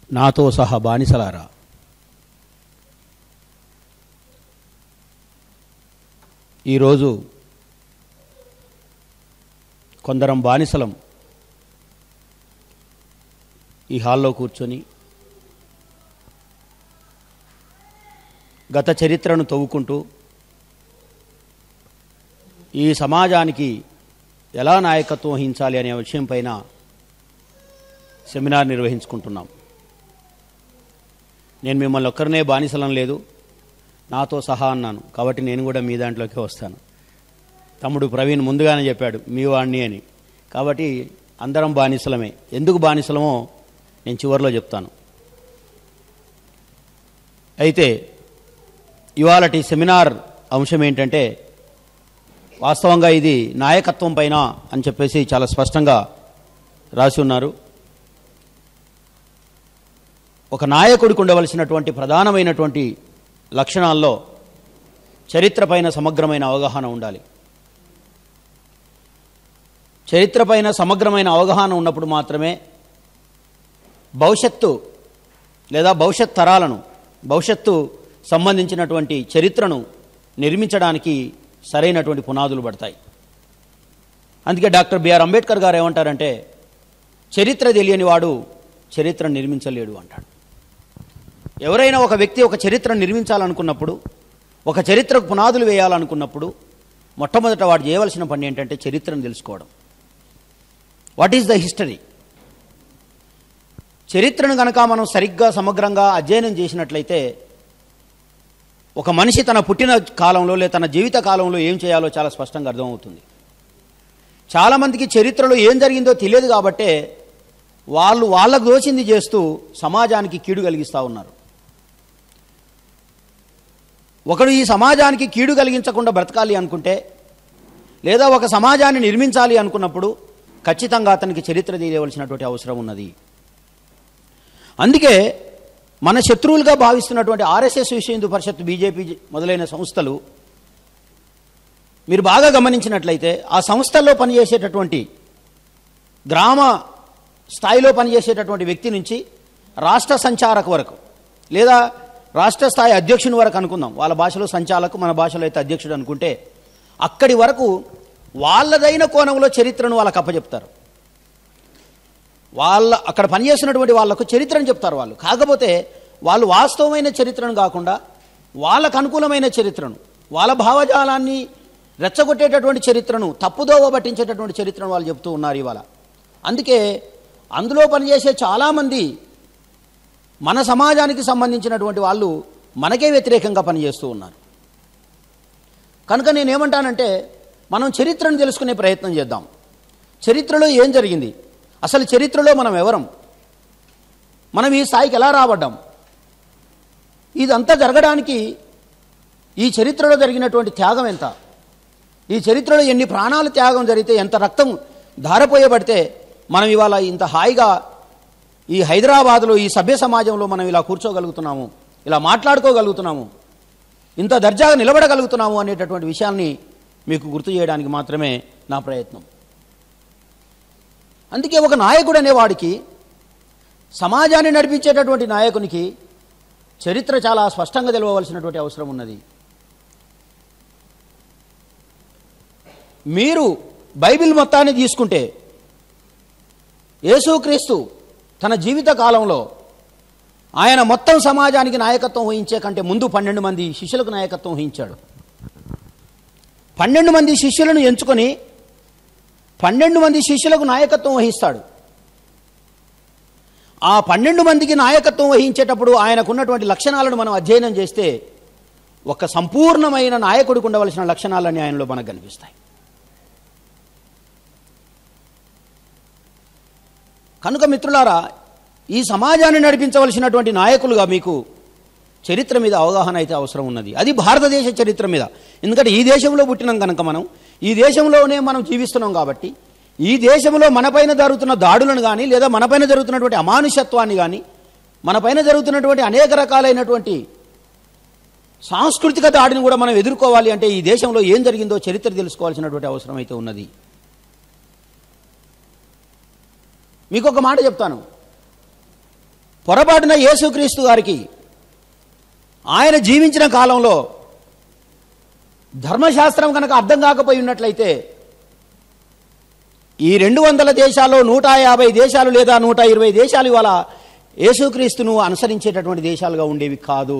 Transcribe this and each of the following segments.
నాతో సహా బానిసలారా ఈరోజు కొందరం బానిసలం ఈ హాల్లో కూర్చొని గత చరిత్రను తవ్వుకుంటూ ఈ సమాజానికి ఎలా నాయకత్వం వహించాలి అనే విషయం పైన సెమినార్ నిర్వహించుకుంటున్నాం నేను మిమ్మల్ని ఒక్కరినే బానిసలం లేదు నాతో సహా అన్నాను కాబట్టి నేను కూడా మీ దాంట్లోకి వస్తాను తమ్ముడు ప్రవీణ్ ముందుగానే చెప్పాడు మీ వాణ్ణి అని కాబట్టి అందరం బానిసలమే ఎందుకు బానిసలమో నేను చివరిలో చెప్తాను అయితే ఇవాళటి సెమినార్ అంశం ఏంటంటే వాస్తవంగా ఇది నాయకత్వం పైన అని చెప్పేసి చాలా స్పష్టంగా రాసి ఉన్నారు ఒక నాయకుడికి ఉండవలసినటువంటి ప్రధానమైనటువంటి లక్షణాల్లో చరిత్ర పైన సమగ్రమైన అవగాహన ఉండాలి చరిత్ర పైన సమగ్రమైన అవగాహన ఉన్నప్పుడు మాత్రమే భవిష్యత్తు లేదా భవిష్యత్ తరాలను భవిష్యత్తు సంబంధించినటువంటి చరిత్రను నిర్మించడానికి సరైనటువంటి పునాదులు పడతాయి అందుకే డాక్టర్ బిఆర్ అంబేద్కర్ గారు ఏమంటారంటే చరిత్ర తెలియని వాడు చరిత్ర నిర్మించలేడు అంటాడు ఎవరైనా ఒక వ్యక్తి ఒక చరిత్రను నిర్మించాలనుకున్నప్పుడు ఒక చరిత్రకు పునాదులు వేయాలనుకున్నప్పుడు మొట్టమొదట వాడు చేయవలసిన పని ఏంటంటే చరిత్రను తెలుసుకోవడం వాట్ ఈజ్ ద హిస్టరీ చరిత్రను గనక మనం సరిగ్గా సమగ్రంగా అధ్యయనం చేసినట్లయితే ఒక మనిషి తన పుట్టిన కాలంలో లేదా తన జీవిత కాలంలో ఏం చేయాలో చాలా స్పష్టంగా అర్థమవుతుంది చాలామందికి చరిత్రలో ఏం జరిగిందో తెలియదు కాబట్టే వాళ్ళు వాళ్ళకు దోచింది చేస్తూ సమాజానికి కీడు కలిగిస్తూ ఉన్నారు ఒకడు ఈ సమాజానికి కీడు కలిగించకుండా బ్రతకాలి అనుకుంటే లేదా ఒక సమాజాన్ని నిర్మించాలి అనుకున్నప్పుడు ఖచ్చితంగా అతనికి చరిత్ర తెలియవలసినటువంటి అవసరం ఉన్నది అందుకే మన శత్రువులుగా భావిస్తున్నటువంటి ఆర్ఎస్ఎస్ విశ్వ హిందూ పరిషత్ బీజేపీ మొదలైన సంస్థలు మీరు బాగా గమనించినట్లయితే ఆ సంస్థల్లో పనిచేసేటటువంటి గ్రామ స్థాయిలో పనిచేసేటటువంటి వ్యక్తి నుంచి రాష్ట్ర సంచారక వరకు లేదా రాష్ట్ర స్థాయి అధ్యక్షుని వరకు అనుకుందాం వాళ్ళ భాషలో సంచాలకు మన భాషలో అయితే అధ్యక్షుడు అనుకుంటే అక్కడి వరకు వాళ్ళదైన కోణంలో చరిత్రను వాళ్ళకి అప్పచెప్తారు వాళ్ళ అక్కడ పనిచేస్తున్నటువంటి వాళ్ళకు చరిత్రను చెప్తారు వాళ్ళు కాకపోతే వాళ్ళు వాస్తవమైన చరిత్రను కాకుండా వాళ్ళకు అనుకూలమైన చరిత్రను వాళ్ళ భావజాలాన్ని రెచ్చగొట్టేటటువంటి చరిత్రను తప్పుదోవ పట్టించేటటువంటి చరిత్రను వాళ్ళు చెప్తూ ఉన్నారు ఇవాళ అందుకే అందులో పనిచేసే చాలామంది మన సమాజానికి సంబంధించినటువంటి వాళ్ళు మనకే వ్యతిరేకంగా పనిచేస్తూ ఉన్నారు కనుక నేనేమంటానంటే మనం చరిత్రను తెలుసుకునే ప్రయత్నం చేద్దాం చరిత్రలో ఏం జరిగింది అసలు చరిత్రలో మనం ఎవరం మనం ఈ స్థాయికి ఎలా రాబడ్డాం ఇదంతా జరగడానికి ఈ చరిత్రలో జరిగినటువంటి త్యాగం ఎంత ఈ చరిత్రలో ఎన్ని ప్రాణాలు త్యాగం జరిగితే ఎంత రక్తం ధారపోయబడితే మనం ఇవాళ ఇంత హాయిగా ఈ హైదరాబాద్లో ఈ సభ్య సమాజంలో మనం ఇలా కూర్చోగలుగుతున్నాము ఇలా మాట్లాడుకోగలుగుతున్నాము ఇంత దర్జాగా నిలబడగలుగుతున్నాము అనేటటువంటి విషయాన్ని మీకు గుర్తు చేయడానికి మాత్రమే నా ప్రయత్నం అందుకే ఒక నాయకుడు అనేవాడికి సమాజాన్ని నడిపించేటటువంటి నాయకునికి చరిత్ర చాలా స్పష్టంగా తెలవవలసినటువంటి అవసరం ఉన్నది మీరు బైబిల్ మొత్తాన్ని తీసుకుంటే యేసుక్రీస్తు తన జీవిత కాలంలో ఆయన మొత్తం సమాజానికి నాయకత్వం వహించే కంటే ముందు పన్నెండు మంది శిష్యులకు నాయకత్వం వహించాడు పన్నెండు మంది శిష్యులను ఎంచుకొని పన్నెండు మంది శిష్యులకు నాయకత్వం వహిస్తాడు ఆ పన్నెండు మందికి నాయకత్వం వహించేటప్పుడు ఆయనకున్నటువంటి లక్షణాలను మనం అధ్యయనం చేస్తే ఒక సంపూర్ణమైన నాయకుడికి ఉండవలసిన లక్షణాలన్నీ ఆయనలో మనకు కనిపిస్తాయి కనుక మిత్రులారా ఈ సమాజాన్ని నడిపించవలసినటువంటి నాయకులుగా మీకు చరిత్ర మీద అవగాహన అయితే అవసరం ఉన్నది అది భారతదేశ చరిత్ర మీద ఎందుకంటే ఈ దేశంలో పుట్టినాం కనుక మనం ఈ దేశంలోనే మనం జీవిస్తున్నాం కాబట్టి ఈ దేశంలో మనపైన జరుగుతున్న దాడులను కానీ లేదా మనపైన జరుగుతున్నటువంటి అమానుషత్వాన్ని కానీ మనపైన జరుగుతున్నటువంటి అనేక రకాలైనటువంటి సాంస్కృతిక దాడిని కూడా మనం ఎదుర్కోవాలి అంటే ఈ దేశంలో ఏం జరిగిందో చరిత్ర తెలుసుకోవాల్సినటువంటి అవసరం అయితే ఉన్నది మీకు ఒక మాట చెప్తాను పొరపాటున యేసుక్రీస్తు గారికి ఆయన జీవించిన కాలంలో ధర్మశాస్త్రం కనుక అర్థం కాకపోయి ఉన్నట్లయితే ఈ రెండు వందల దేశాల్లో నూట యాభై దేశాలు లేదా నూట ఇరవై దేశాలు ఇవాళ యేసుక్రీస్తును అనుసరించేటటువంటి దేశాలుగా ఉండేవి కాదు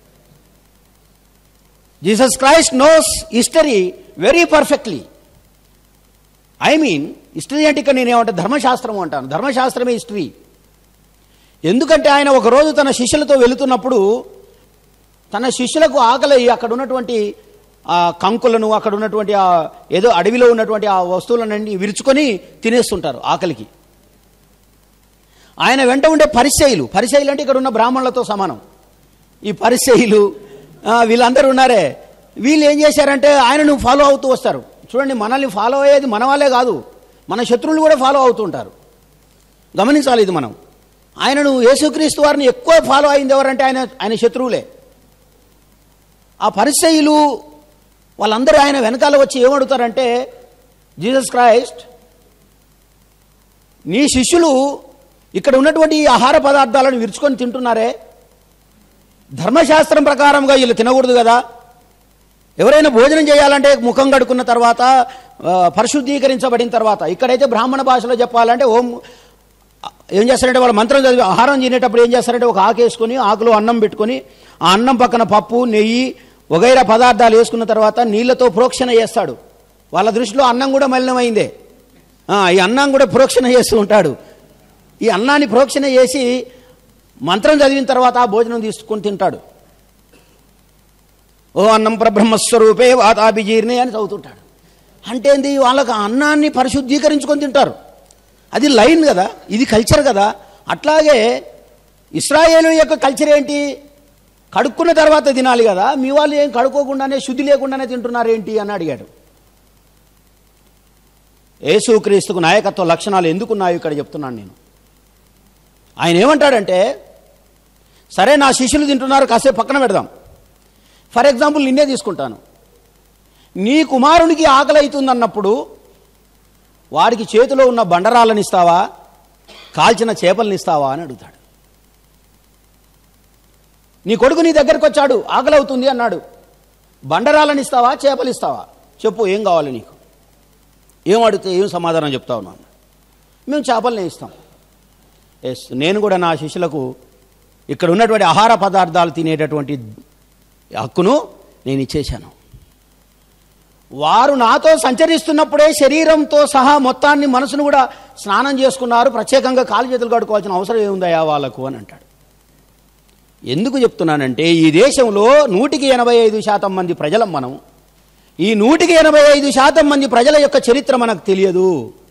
Jesus Christ knows history very perfectly I mean history అంటే ఇక్కడ నేను ఏమంటే ధర్మశాస్త్రం అంటాను ధర్మశాస్త్రమే హిస్టరీ ఎందుకంటే ఆయన ఒకరోజు తన శిష్యులతో వెళుతున్నప్పుడు తన శిష్యులకు ఆకలి అక్కడ ఉన్నటువంటి ఆ కంకులను అక్కడ ఉన్నటువంటి ఆ ఏదో అడవిలో ఉన్నటువంటి ఆ వస్తువులన్నీ విరుచుకొని తినేస్తుంటారు ఆకలికి ఆయన వెంట ఉండే పరిచయులు పరిచయులు అంటే ఇక్కడ ఉన్న బ్రాహ్మణులతో సమానం ఈ పరిచయులు ఆ, వీళ్ళందరూ ఉన్నారే వీళ్ళు ఏం చేశారంటే ఆయనను ఫాలో అవుతూ వస్తారు చూడండి మనల్ని ఫాలో అయ్యేది మన వాళ్ళే కాదు మన శత్రువులు కూడా ఫాలో అవుతూ ఉంటారు గమనించాలి ఇది మనం ఆయనను యేసుక్రీస్తు వారిని ఎక్కువ ఫాలో అయింది ఎవరంటే ఆయన ఆయన శత్రువులే ఆ పరిచయులు వాళ్ళందరూ ఆయన వెనకాల వచ్చి ఏమడుగుతారంటే జీసస్ క్రైస్ట్ నీ శిష్యులు ఇక్కడ ఉన్నటువంటి ఈ ఆహార పదార్థాలను విరుచుకొని తింటున్నారే ధర్మశాస్త్రం ప్రకారంగా వీళ్ళు తినకూడదు కదా ఎవరైనా భోజనం చేయాలంటే ముఖం కడుక్కున్న తర్వాత ఆ, పరిశుద్ధీకరించబడిన తర్వాత ఇక్కడైతే బ్రాహ్మణ భాషలో చెప్పాలంటే ఓం ఏం చేస్తారంటే వాళ్ళు మంత్రం చదివి ఆహారం తినేటప్పుడు ఏం చేస్తారంటే ఒక ఆకు వేసుకొని ఆకులో అన్నం పెట్టుకొని ఆ అన్నం పక్కన పప్పు నెయ్యి వగైరా పదార్థాలు వేసుకున్న తర్వాత నీళ్లతో ప్రోక్షణ చేస్తాడు వాళ్ళ దృష్టిలో అన్నం కూడా మలినమైందే ఆ, ఈ అన్నం కూడా ప్రోక్షణ చేస్తూ ఉంటాడు ఈ అన్నాన్ని ప్రోక్షణ చేసి మంత్రం చదివిన తర్వాత ఆ భోజనం తీసుకొని తింటాడు ఓ అన్నం పరబ్రహ్మస్వరూపే వాతాభిజీర్ణే అని చదువుతుంటాడు అంటే ఏంది వాళ్ళకి ఆ అన్నాన్ని పరిశుద్ధీకరించుకొని తింటారు అది లైన్ కదా ఇది కల్చర్ కదా అట్లాగే ఇస్రాయేలు యొక్క కల్చర్ ఏంటి కడుక్కున్న తర్వాత తినాలి కదా మీ వాళ్ళు ఏం కడుక్కోకుండానే శుద్ధి లేకుండానే తింటున్నారు ఏంటి అని అడిగాడు యేసుక్రీస్తుకు నాయకత్వ లక్షణాలు ఎందుకున్నాయో ఇక్కడ చెప్తున్నాను నేను ఆయన ఏమంటాడంటే సరే నా శిష్యులు తింటున్నారు కాసేపు పక్కన పెడదాం ఫర్ ఎగ్జాంపుల్ నిన్నే తీసుకుంటాను నీ కుమారునికి ఆకలి అవుతుందన్నప్పుడు వాడికి చేతిలో ఉన్న బండరాలను ఇస్తావా కాల్చిన చేపలను ఇస్తావా అని అడుగుతాడు నీ కొడుకు నీ దగ్గరకు వచ్చాడు ఆకలి అవుతుంది అన్నాడు బండరాలను ఇస్తావా చేపలు ఇస్తావా చెప్పు ఏం కావాలి నీకు ఏం అడిగితే ఏం సమాధానం చెప్తావు నాన్న మేము చేపలనే ఇస్తాం ఎస్ నేను కూడా నా శిష్యులకు ఇక్కడ ఉన్నటువంటి ఆహార పదార్థాలు తినేటటువంటి హక్కును నేను ఇచ్చేశాను వారు నాతో సంచరిస్తున్నప్పుడే శరీరంతో సహా మొత్తాన్ని మనసును కూడా స్నానం చేసుకున్నారు ప్రత్యేకంగా కాలు చేతులు కడుకోవాల్సిన అవసరం ఏముందయా వాళ్ళకు అని అంటాడు ఎందుకు చెప్తున్నానంటే ఈ దేశంలో నూటికి ఎనభై ఐదు శాతం మంది ప్రజలం మనం ఈ నూటికి ఎనభై ఐదు శాతం మంది ప్రజల యొక్క చరిత్ర మనకు తెలియదు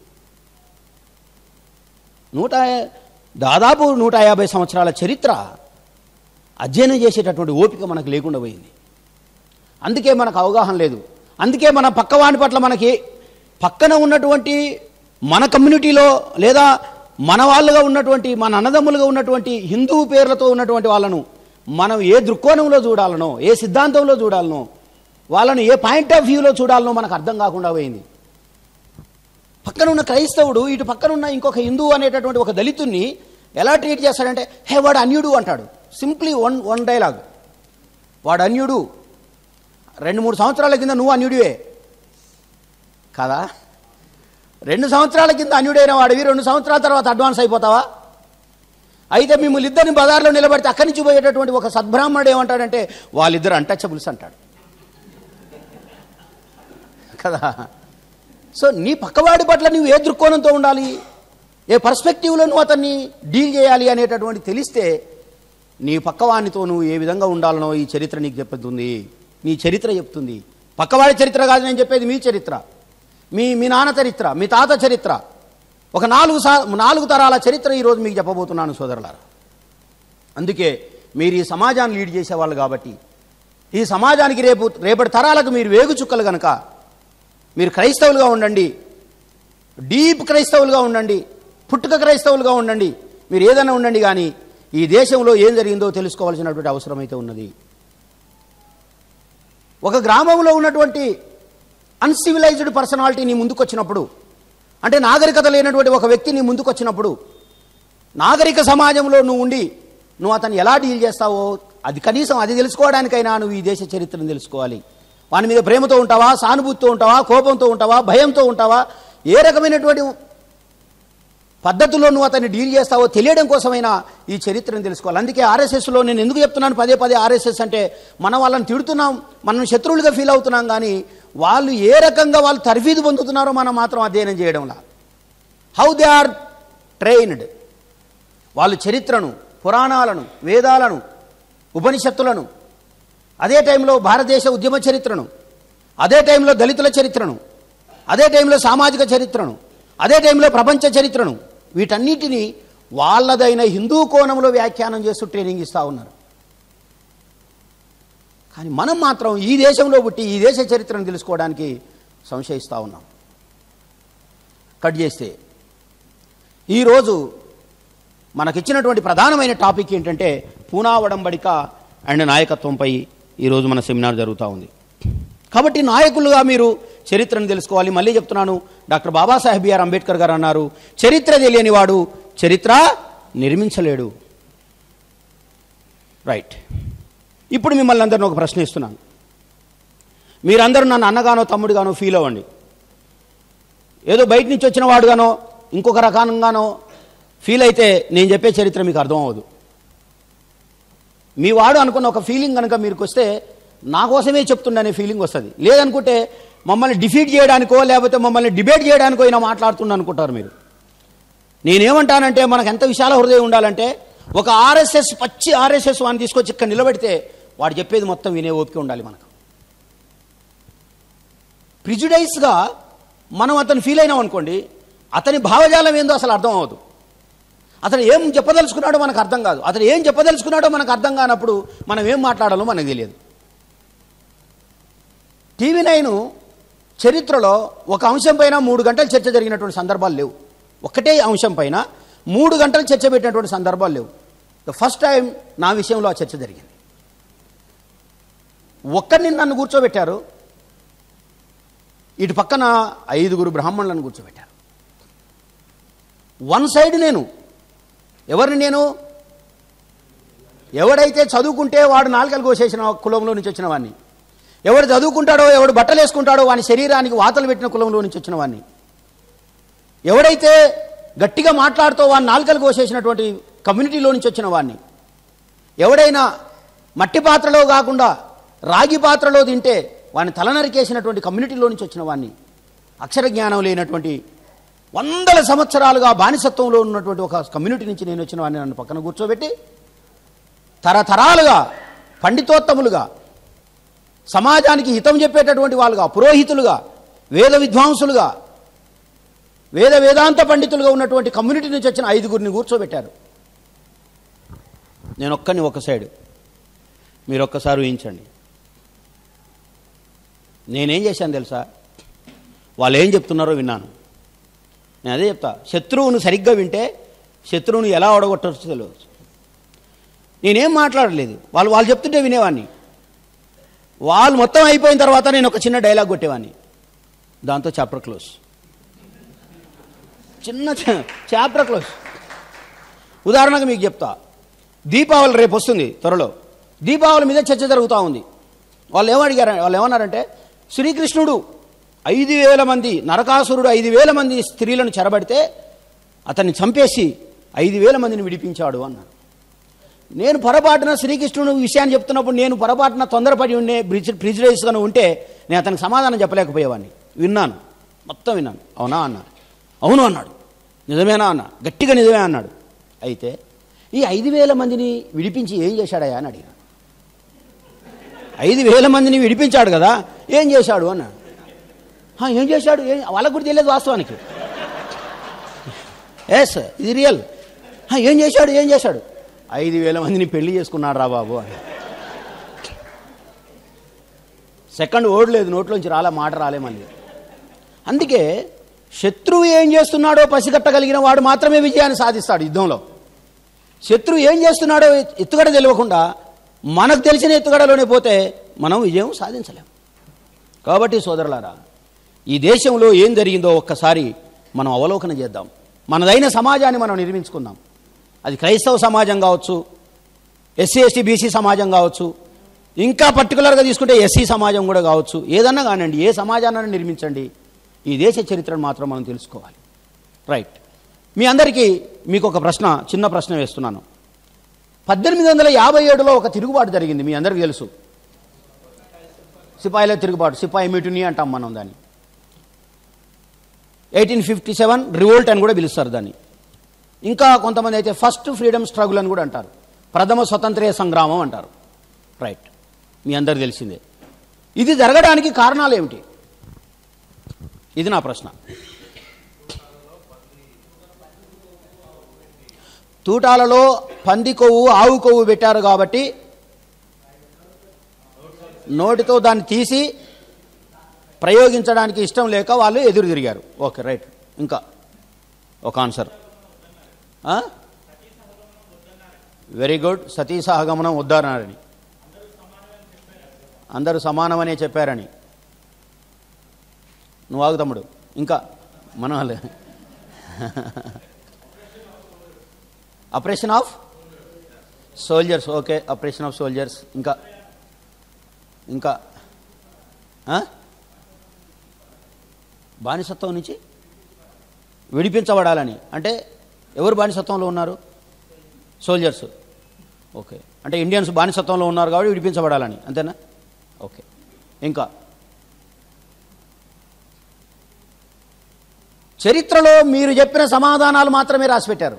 నూట దాదాపు నూట యాభై సంవత్సరాల చరిత్ర అధ్యయనం చేసేటటువంటి ఓపిక మనకు లేకుండా పోయింది అందుకే మనకు అవగాహన లేదు అందుకే మన పక్కవాని పట్ల మనకి పక్కన ఉన్నటువంటి మన కమ్యూనిటీలో లేదా మన వాళ్ళుగా ఉన్నటువంటి మన అన్నదమ్ములుగా ఉన్నటువంటి హిందూ పేర్లతో ఉన్నటువంటి వాళ్ళను మనం ఏ దృక్కోణంలో చూడాలనో ఏ సిద్ధాంతంలో చూడాలనో వాళ్ళను ఏ పాయింట్ ఆఫ్ వ్యూలో చూడాలనో మనకు అర్థం కాకుండా పోయింది పక్కన ఉన్న క్రైస్తవుడు ఇటు పక్కన ఉన్న ఇంకొక హిందూ అనేటటువంటి ఒక దళితుణ్ణి ఎలా ట్రీట్ చేస్తాడంటే హే వాడు అన్యుడు అంటాడు సింప్లీ వన్ వన్ డైలాగ్ వాడు అన్యుడు రెండు మూడు సంవత్సరాల కింద నువ్వు అన్యుడివే కదా రెండు సంవత్సరాల కింద అన్యుడైన వాడివి రెండు సంవత్సరాల తర్వాత అడ్వాన్స్ అయిపోతావా అయితే మిమ్మల్ని ఇద్దరిని బజార్లో నిలబడితే అక్కడి నుంచి పోయేటటువంటి ఒక సద్బ్రాహ్మణుడు ఏమంటాడంటే వాళ్ళిద్దరు అన్టచబుల్స్ అంటాడు కదా సో నీ పక్కవాడి పట్ల నువ్వు ఏ దృక్కోణంతో ఉండాలి ఏ పర్స్పెక్టివ్లో నువ్వు అతన్ని డీల్ చేయాలి అనేటటువంటి తెలిస్తే నీ పక్కవానితో నువ్వు ఏ విధంగా ఉండాలనో ఈ చరిత్ర నీకు చెప్తుంది నీ చరిత్ర చెప్తుంది పక్కవాడి చరిత్ర కాదు నేను చెప్పేది మీ చరిత్ర మీ మీ నాన్న చరిత్ర మీ తాత చరిత్ర ఒక నాలుగు సా నాలుగు తరాల చరిత్ర ఈరోజు మీకు చెప్పబోతున్నాను సోదరులారా అందుకే మీరు ఈ సమాజాన్ని లీడ్ చేసేవాళ్ళు కాబట్టి ఈ సమాజానికి రేపు రేపటి తరాలకు మీరు వేగు చుక్కలు కనుక మీరు క్రైస్తవులుగా ఉండండి డీప్ క్రైస్తవులుగా ఉండండి పుట్టుక క్రైస్తవులుగా ఉండండి మీరు ఏదైనా ఉండండి కానీ ఈ దేశంలో ఏం జరిగిందో తెలుసుకోవాల్సినటువంటి అవసరం అయితే ఉన్నది ఒక గ్రామంలో ఉన్నటువంటి అన్సివిలైజ్డ్ పర్సనాలిటీ నీ ముందుకు వచ్చినప్పుడు అంటే నాగరికత లేనటువంటి ఒక వ్యక్తి నీ ముందుకు వచ్చినప్పుడు నాగరిక సమాజంలో నువ్వు ఉండి నువ్వు అతన్ని ఎలా డీల్ చేస్తావో అది కనీసం అది తెలుసుకోవడానికైనా నువ్వు ఈ దేశ చరిత్రను తెలుసుకోవాలి వాని మీద ప్రేమతో ఉంటావా సానుభూతితో ఉంటావా కోపంతో ఉంటావా భయంతో ఉంటావా ఏ రకమైనటువంటి పద్ధతుల్లో నువ్వు అతన్ని డీల్ చేస్తావో తెలియడం కోసమైనా ఈ చరిత్రను తెలుసుకోవాలి అందుకే ఆర్ఎస్ఎస్లో నేను ఎందుకు చెప్తున్నాను పదే పదే ఆర్ఎస్ఎస్ అంటే మనం వాళ్ళని తిడుతున్నాం మనం శత్రువులుగా ఫీల్ అవుతున్నాం కానీ వాళ్ళు ఏ రకంగా వాళ్ళు తర్ఫీదు పొందుతున్నారో మనం మాత్రం అధ్యయనం చేయడంలా హౌ దే ఆర్ ట్రైన్డ్ వాళ్ళు చరిత్రను పురాణాలను వేదాలను ఉపనిషత్తులను అదే టైంలో భారతదేశ ఉద్యమ చరిత్రను అదే టైంలో దళితుల చరిత్రను అదే టైంలో సామాజిక చరిత్రను అదే టైంలో ప్రపంచ చరిత్రను వీటన్నిటినీ వాళ్ళదైన హిందూ కోణంలో వ్యాఖ్యానం చేస్తూ ట్రైనింగ్ ఇస్తూ ఉన్నారు కానీ మనం మాత్రం ఈ దేశంలో పుట్టి ఈ దేశ చరిత్రను తెలుసుకోవడానికి సంశయిస్తూ ఉన్నాం కట్ చేస్తే ఈరోజు మనకిచ్చినటువంటి ప్రధానమైన టాపిక్ ఏంటంటే పూనా ఒడంబడిక అండ్ నాయకత్వంపై ఈరోజు మన సెమినార్ జరుగుతూ ఉంది కాబట్టి నాయకులుగా మీరు చరిత్రను తెలుసుకోవాలి మళ్ళీ చెప్తున్నాను డాక్టర్ బాబాసాహెబ్ బిఆర్ అంబేద్కర్ గారు అన్నారు చరిత్ర తెలియని వాడు చరిత్ర నిర్మించలేడు రైట్ ఇప్పుడు మిమ్మల్ని అందరిని ఒక ప్రశ్న ఇస్తున్నాను మీరందరూ నన్ను అన్నగానో తమ్ముడుగానో ఫీల్ అవ్వండి ఏదో బయట నుంచి వచ్చిన వాడుగానో ఇంకొక రకంగానో ఫీల్ అయితే నేను చెప్పే చరిత్ర మీకు అర్థం అవ్వదు మీ వాడు అనుకున్న ఒక ఫీలింగ్ కనుక మీకు వస్తే నా కోసమే చెప్తుండనే ఫీలింగ్ వస్తుంది లేదనుకుంటే మమ్మల్ని డిఫీట్ చేయడానికో లేకపోతే మమ్మల్ని డిబేట్ చేయడానికో అయినా మాట్లాడుతుండ అనుకుంటారు మీరు నేనేమంటానంటే మనకు ఎంత విశాల హృదయం ఉండాలంటే ఒక ఆర్ఎస్ఎస్ పచ్చి ఆర్ఎస్ఎస్ వాడిని తీసుకొచ్చి ఇక్కడ నిలబెడితే వాడు చెప్పేది మొత్తం వినే ఓపిక ఉండాలి మనకు ప్రిజుడైస్గా మనం అతను ఫీల్ అయినాం అనుకోండి అతని భావజాలం ఏందో అసలు అర్థం అవ్వదు అతను ఏం చెప్పదలుచుకున్నాడో మనకు అర్థం కాదు అతను ఏం చెప్పదలుచుకున్నాడో మనకు అర్థం కానప్పుడు మనం ఏం మాట్లాడాలో మనకు తెలియదు టీవీ నైన్ చరిత్రలో ఒక అంశం పైన మూడు గంటలు చర్చ జరిగినటువంటి సందర్భాలు లేవు ఒకటే అంశం పైన మూడు గంటలు చర్చ పెట్టినటువంటి సందర్భాలు లేవు ద ఫస్ట్ టైం నా విషయంలో ఆ చర్చ జరిగింది ఒక్కరిని నన్ను కూర్చోబెట్టారు ఇటు పక్కన ఐదుగురు బ్రాహ్మణులను కూర్చోబెట్టారు వన్ సైడ్ నేను ఎవరిని నేను ఎవడైతే చదువుకుంటే వాడు నాలుకలు కోసేసిన కులంలో నుంచి వచ్చిన వాడిని ఎవడు చదువుకుంటాడో ఎవడు బట్టలు వేసుకుంటాడో వాని శరీరానికి వాతలు పెట్టిన కులంలో నుంచి వచ్చిన వాడిని ఎవడైతే గట్టిగా మాట్లాడుతూ వాని నాలుకలు కోసేసినటువంటి కమ్యూనిటీలో నుంచి వచ్చిన వాడిని ఎవడైనా మట్టి పాత్రలో కాకుండా రాగి పాత్రలో తింటే వాడిని తలనరికేసినటువంటి కమ్యూనిటీలో నుంచి వచ్చిన వాడిని అక్షర జ్ఞానం లేనటువంటి వందల సంవత్సరాలుగా బానిసత్వంలో ఉన్నటువంటి ఒక కమ్యూనిటీ నుంచి నేను వచ్చిన వాడిని నన్ను పక్కన కూర్చోబెట్టి తరతరాలుగా పండితోత్తములుగా సమాజానికి హితం చెప్పేటటువంటి వాళ్ళుగా పురోహితులుగా వేద విద్వాంసులుగా వేద వేదాంత పండితులుగా ఉన్నటువంటి కమ్యూనిటీ నుంచి వచ్చిన ఐదుగురిని కూర్చోబెట్టారు నేను ఒక్కని ఒక సైడ్ మీరు ఒక్కసారి ఊహించండి నేనేం చేశాను తెలుసా వాళ్ళు ఏం చెప్తున్నారో విన్నాను నేను అదే చెప్తా శత్రువును సరిగ్గా వింటే శత్రువును ఎలా ఓడగొట్టచ్చు తెలియదు నేనేం మాట్లాడలేదు వాళ్ళు వాళ్ళు చెప్తుంటే వినేవాడిని వాళ్ళు మొత్తం అయిపోయిన తర్వాత నేను ఒక చిన్న డైలాగ్ కొట్టేవాడిని దాంతో చాప్టర్ క్లోజ్ చిన్న చాప్టర్ క్లోజ్ ఉదాహరణకు మీకు చెప్తా దీపావళి రేపు వస్తుంది త్వరలో దీపావళి మీద చర్చ జరుగుతూ ఉంది వాళ్ళు ఏమడిగారు వాళ్ళు ఏమన్నారంటే శ్రీకృష్ణుడు ఐదు వేల మంది నరకాసురుడు ఐదు వేల మంది స్త్రీలను చెరబడితే అతన్ని చంపేసి ఐదు వేల మందిని విడిపించాడు అన్నారు నేను పొరపాటున శ్రీకృష్ణుడు విషయాన్ని చెప్తున్నప్పుడు నేను పొరపాటున తొందరపడి ఉండే బ్రిజ్ ప్రిజరైజ్గా ఉంటే నేను అతనికి సమాధానం చెప్పలేకపోయేవాడిని విన్నాను మొత్తం విన్నాను అవునా అన్నాడు అవును అన్నాడు నిజమేనా అన్నా గట్టిగా నిజమే అన్నాడు అయితే ఈ ఐదు వేల మందిని విడిపించి ఏం చేశాడయా అని అడిగాను ఐదు వేల మందిని విడిపించాడు కదా ఏం చేశాడు అన్నాడు "హా, ఏం చేశాడు ఏం వాళ్ళకు కూడా తెలియదు వాస్తవానికి ఎస్ ఇది రియల్ "హా, ఏం చేశాడు ఏం చేశాడు ఐదు వేల మందిని పెళ్లి చేసుకున్నాడు రా బాబు అని సెకండ్ ఓడలేదు నోట్లోంచి రాలే మాట రాలే మళ్ళీ అందుకే శత్రువు ఏం చేస్తున్నాడో పసిగట్టగలిగిన వాడు మాత్రమే విజయాన్ని సాధిస్తాడు యుద్ధంలో శత్రువు ఏం చేస్తున్నాడో ఎత్తుగడ తెలియకుండా మనకు తెలిసిన ఎత్తుగడలోనే పోతే మనం విజయం సాధించలేం కాబట్టి సోదరులారా ఈ దేశంలో ఏం జరిగిందో ఒక్కసారి మనం అవలోకన చేద్దాం మనదైన సమాజాన్ని మనం నిర్మించుకుందాం అది క్రైస్తవ సమాజం కావచ్చు ఎస్సీ ఎస్టీ బీసీ సమాజం కావచ్చు ఇంకా పర్టికులర్గా తీసుకుంటే ఎస్సీ సమాజం కూడా కావచ్చు ఏదన్నా కానివ్వండి ఏ సమాజాన్ని నిర్మించండి ఈ దేశ చరిత్రను మాత్రం మనం తెలుసుకోవాలి రైట్ మీ అందరికీ మీకు ఒక ప్రశ్న చిన్న ప్రశ్న వేస్తున్నాను పద్దెనిమిది వందల యాభై ఏడులో ఒక తిరుగుబాటు జరిగింది మీ అందరికీ తెలుసు సిపాయిల తిరుగుబాటు సిపాయి మిటుని అంటాం మనం దాన్ని ఎయిటీన్ ఫిఫ్టీ సెవెన్ రివోల్ట్ అని కూడా పిలుస్తారు దాన్ని ఇంకా కొంతమంది అయితే ఫస్ట్ ఫ్రీడమ్ స్ట్రగుల్ అని కూడా అంటారు ప్రథమ స్వతంత్ర సంగ్రామం అంటారు రైట్ మీ అందరు తెలిసిందే ఇది జరగడానికి కారణాలు ఏమిటి ఇది నా ప్రశ్న తూటాలలో పంది కొవ్వు ఆవు కొవ్వు పెట్టారు కాబట్టి నోటితో దాన్ని తీసి ప్రయోగించడానికి ఇష్టం లేక వాళ్ళు ఎదురు తిరిగారు ఓకే రైట్ ఇంకా ఒక ఆన్సర్ వెరీ గుడ్ సతీ సహగమనం వద్దన్నారని అందరూ సమానమనే చెప్పారని నువ్వు ఆగు తమ్ముడు ఇంకా మన వాళ్ళే operation of soldiers okay operation of soldiers ఇంకా ఇంకా ఆ? బానిసత్వం నుంచి విడిపించబడాలని అంటే ఎవరు బానిసత్వంలో ఉన్నారు సోల్జర్స్ ఓకే అంటే ఇండియన్స్ బానిసత్వంలో ఉన్నారు కాబట్టి విడిపించబడాలని అంతేనా ఓకే ఇంకా చరిత్రలో మీరు చెప్పిన సమాధానాలు మాత్రమే రాసిపెట్టారు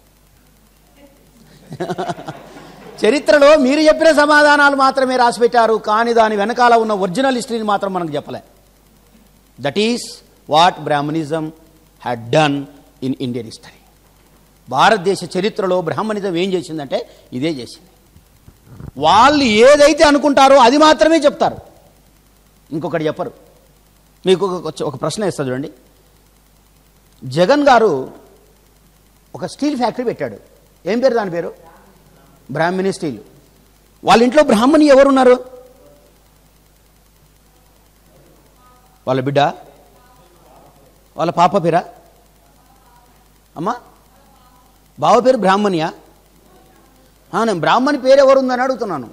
చరిత్రలో మీరు చెప్పిన సమాధానాలు మాత్రమే రాసిపెట్టారు కానీ దాని వెనకాల ఉన్న ఒరిజినల్ హిస్టరీని మాత్రం మనకు చెప్పలే that is what Brahminism had done in Indian history భారతదేశ చరిత్రలో బ్రాహ్మణిజం ఏం చేసిందంటే ఇదే చేసింది వాళ్ళు ఏదైతే అనుకుంటారో అది మాత్రమే చెప్తారు ఇంకొకటి చెప్పరు మీకు ఒక- ఒక ప్రశ్న ఇస్తుంది చూడండి జగన్ గారు ఒక స్టీల్ ఫ్యాక్టరీ పెట్టాడు ఏం పేరు దాని పేరు బ్రాహ్మణి స్టీల్ వాళ్ళ ఇంట్లో బ్రాహ్మణి ఎవరున్నారు వాళ్ళ బిడ్డ వాళ్ళ పాప పేరా అమ్మా బావ పేరు బ్రాహ్మణియా ఆ, నేను బ్రాహ్మణి పేరు ఎవరుందని అడుగుతున్నాను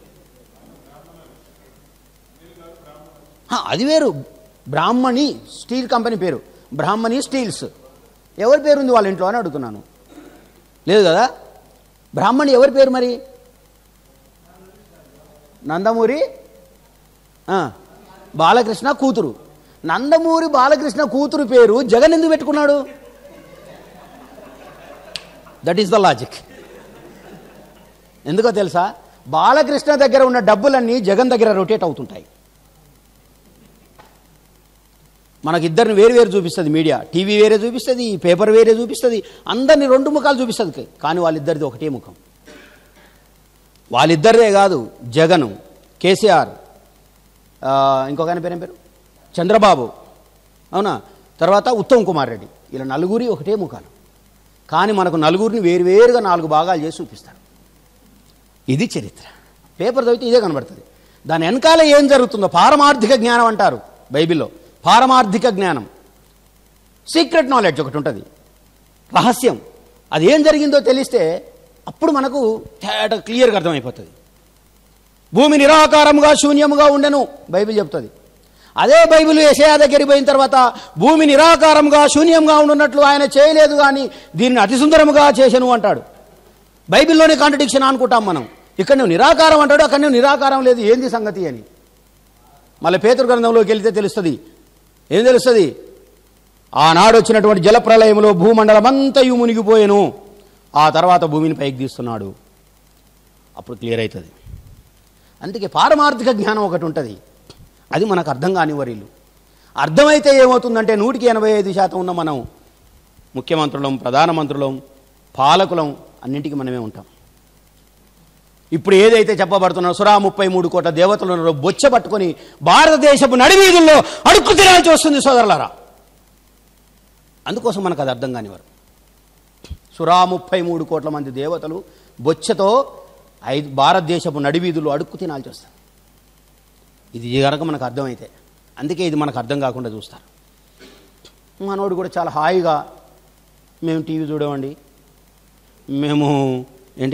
ఆ, అది వేరు బ్రాహ్మణి స్టీల్ కంపెనీ పేరు బ్రాహ్మణి స్టీల్స్ ఎవరి పేరు ఉంది వాళ్ళ ఇంట్లో అని అడుగుతున్నాను లేదు కదా బ్రాహ్మణి ఎవరి పేరు మరి నందమూరి ఆ, బాలకృష్ణ కూతురు నందమూరి బాలకృష్ణ కూతురు పేరు జగన్ ఎందుకు పెట్టుకున్నాడు దట్ ఈస్ ద లాజిక్ ఎందుకో తెలుసా బాలకృష్ణ దగ్గర ఉన్న డబ్బులన్నీ జగన్ దగ్గర రొటేట్ అవుతుంటాయి మనకి ఇద్దరిని వేరు వేరు చూపిస్తుంది మీడియా టీవీ వేరే చూపిస్తుంది పేపర్ వేరే చూపిస్తుంది అందరిని రెండు ముఖాలు చూపిస్తుంది కానీ వాళ్ళిద్దరిది ఒకటే ముఖం వాళ్ళిద్దరిదే కాదు జగన్ కేసీఆర్ ఆ, ఇంకొక ఆయన పేరేం పేరు చంద్రబాబు అవునా తర్వాత ఉత్తమ్ కుమార్ రెడ్డి ఇలా నలుగురి ఒకటే ముఖాలు కానీ మనకు నలుగురిని వేరువేరుగా నాలుగు భాగాలు చేసి చూపిస్తారు ఇది చరిత్ర పేపర్ చదివితే ఇదే కనబడుతుంది దాని వెనకాల ఏం జరుగుతుందో పారమార్థిక జ్ఞానం అంటారు బైబిల్లో పారమార్థిక జ్ఞానం సీక్రెట్ నాలెడ్జ్ ఒకటి ఉంటుంది రహస్యం అది ఏం జరిగిందో తెలిస్తే అప్పుడు మనకు తేట క్లియర్గా అర్థమైపోతుంది భూమి నిరాకారముగా శూన్యముగా ఉండెను బైబిల్ చెప్తుంది అదే బైబిల్ యెషయా దగ్గరికి పోయిన తర్వాత భూమి నిరాకారంగా శూన్యంగా ఉండున్నట్లు ఆయన చేయలేదు కానీ దీన్ని అతి సుందరముగా చేసెను అంటాడు బైబిల్లోనే కాంట్రడిక్షన్ అనుకుంటాం మనం ఇక్కడ నువ్వు నిరాకారం అంటాడు అక్కడ నువ్వు నిరాకారం లేదు ఏంది సంగతి అని మళ్ళీ పేతురు గ్రంథంలోకి వెళితే తెలుస్తుంది ఏం తెలుస్తుంది ఆనాడు వచ్చినటువంటి జలప్రలయంలో భూమండలమంతయు మునిగిపోయాను ఆ తర్వాత భూమిని పైకి తీస్తున్నాడు అప్పుడు క్లియర్ అవుతుంది అందుకే పారమార్థిక జ్ఞానం ఒకటి ఉంటుంది అది మనకు అర్థం కానివ్వరీలు అర్థమైతే ఏమవుతుందంటే నూటికి ఎనభై ఐదు శాతం ఉన్న మనం ముఖ్యమంత్రులం ప్రధానమంత్రులం పాలకులం అన్నింటికి మనమే ఉంటాం ఇప్పుడు ఏదైతే చెప్పబడుతున్నా సురా ముప్పై మూడు కోట్ల దేవతలు ఉన్నారో బొచ్చ పట్టుకొని భారతదేశపు నడివీధుల్లో అడుక్కు తినాల్సి వస్తుంది సోదరులారా అందుకోసం మనకు అది అర్థం కానివారు సురా ముప్పై మూడు కోట్ల మంది దేవతలు బొచ్చతో ఐదు భారతదేశపు నడివీధులు అడుక్కు తినాల్సి వస్తుంది ఇది కనుక మనకు అర్థమైతే అందుకే ఇది మనకు అర్థం కాకుండా చూస్తారు మనోడు కూడా చాలా హాయిగా మేము టీవీ చూడమండి మేము ఏంటి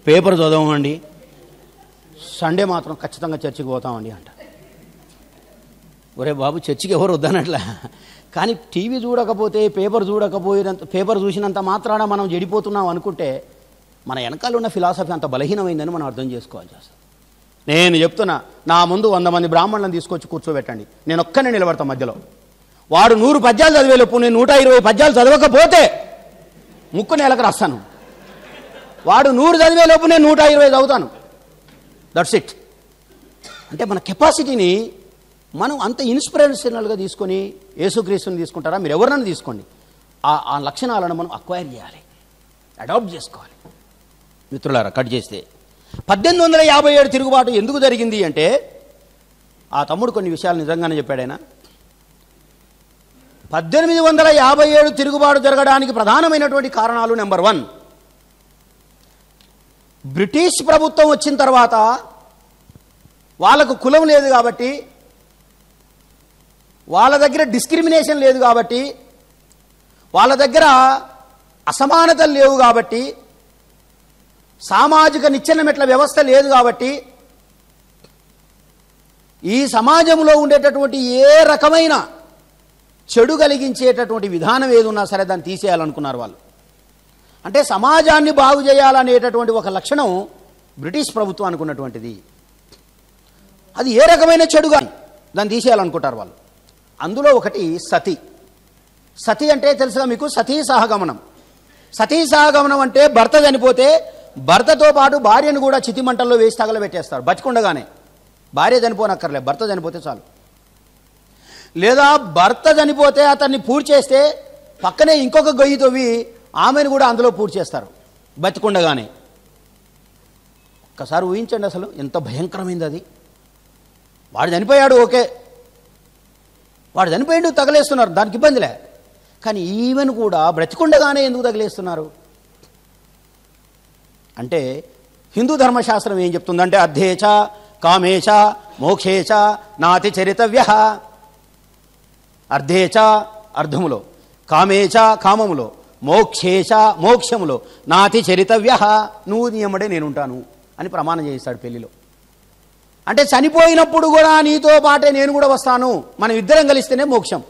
పేపర్ చదవమండి సండే మాత్రం ఖచ్చితంగా చర్చికి పోతామండి అంట ఒరే బాబు చర్చికి ఎవరు వద్దనట్లా కానీ టీవీ చూడకపోతే పేపర్ చూడకపోయినంత పేపర్ చూసినంత మాత్రాన మనం చెడిపోతున్నాం అనుకుంటే మన వెనకాల ఉన్న ఫిలాసఫీ అంత బలహీనమైందని మనం అర్థం చేసుకోవాలి అసలు నేను చెప్తున్నా నా ముందు వంద మంది బ్రాహ్మణులను తీసుకొచ్చి కూర్చోబెట్టండి నేను ఒక్కనే నిలబడతా మధ్యలో వాడు నూరు పద్యాలు చదివేలోపు నేను నూట ఇరవై పద్యాలు చదవకపోతే ముక్కు నెలకు రాస్తాను వాడు నూరు చదివేలోపు నేను నూట ఇరవై చదువుతాను దట్స్ ఇట్ అంటే మన కెపాసిటీని మనం అంత ఇన్స్పిరేషనల్గా తీసుకొని యేసుక్రీస్తుని తీసుకుంటారా మీరు ఎవరినైనా తీసుకోండి ఆ ఆ లక్షణాలను మనం అక్వైర్ చేయాలి అడాప్ట్ చేసుకోవాలి మిత్రులారా కట్ చేస్తే పద్దెనిమిది వందల యాభై ఏడు తిరుగుబాటు ఎందుకు జరిగింది అంటే ఆ తమ్ముడు కొన్ని విషయాలు నిజంగానే చెప్పాడు ఆయన పద్దెనిమిది వందల యాభై ఏడు తిరుగుబాటు జరగడానికి ప్రధానమైనటువంటి కారణాలు నెంబర్ వన్ బ్రిటిష్ ప్రభుత్వం వచ్చిన తర్వాత వాళ్ళకు కులం లేదు కాబట్టి వాళ్ళ దగ్గర డిస్క్రిమినేషన్ లేదు కాబట్టి వాళ్ళ దగ్గర అసమానతలు లేవు కాబట్టి సామాజిక నిచ్చెన మెట్ల వ్యవస్థ లేదు కాబట్టి ఈ సమాజంలో ఉండేటటువంటి ఏ రకమైన చెడు కలిగించేటటువంటి విధానం ఏది ఉన్నా సరే దాన్ని తీసేయాలనుకున్నారు వాళ్ళు అంటే సమాజాన్ని బాగు చేయాలనేటటువంటి ఒక లక్షణం బ్రిటిష్ ప్రభుత్వానికి ఉన్నటువంటిది అది ఏ రకమైన చెడుగా దాన్ని తీసేయాలనుకుంటారు వాళ్ళు అందులో ఒకటి సతి సతి అంటే తెలుసుగా మీకు సతీ సహగమనం సతీ సహగమనం అంటే భర్త చనిపోతే భర్తతో పాటు భార్యను కూడా చితిమంటల్లో వేసి తగలబెట్టేస్తారు బతికుండగానే భార్య చనిపోనక్కర్లే భర్త చనిపోతే చాలు లేదా భర్త చనిపోతే అతన్ని పూర్తి చేస్తే పక్కనే ఇంకొక గొయ్యి తవ్వి ఆమెను కూడా అందులో పూర్తి చేస్తారు బతికుండగానే ఒక్కసారి ఊహించండి అసలు ఎంత భయంకరమైంది అది వాడు చనిపోయాడు ఓకే వాడు చనిపోయాడు తగలేస్తున్నారు దానికి ఇబ్బందిలే కానీ ఈవెన్ కూడా బ్రతికుండగానే ఎందుకు తగిలేస్తున్నారు అంటే హిందూ ధర్మశాస్త్రం ఏం చెప్తుందంటే అర్ధేచ కామేచ మోక్షేచ నాతి చరితవ్య అర్ధేచ అర్ధములో కామేచ కామములో మోక్షేచ మోక్షములో నాతి చరితవ్య నువ్వు నియమడే నేనుంటాను అని ప్రమాణం చేస్తాడు పెళ్లిలో అంటే చనిపోయినప్పుడు కూడా నీతో పాటే నేను కూడా వస్తాను మనం ఇద్దరం కలిస్తేనే మోక్షం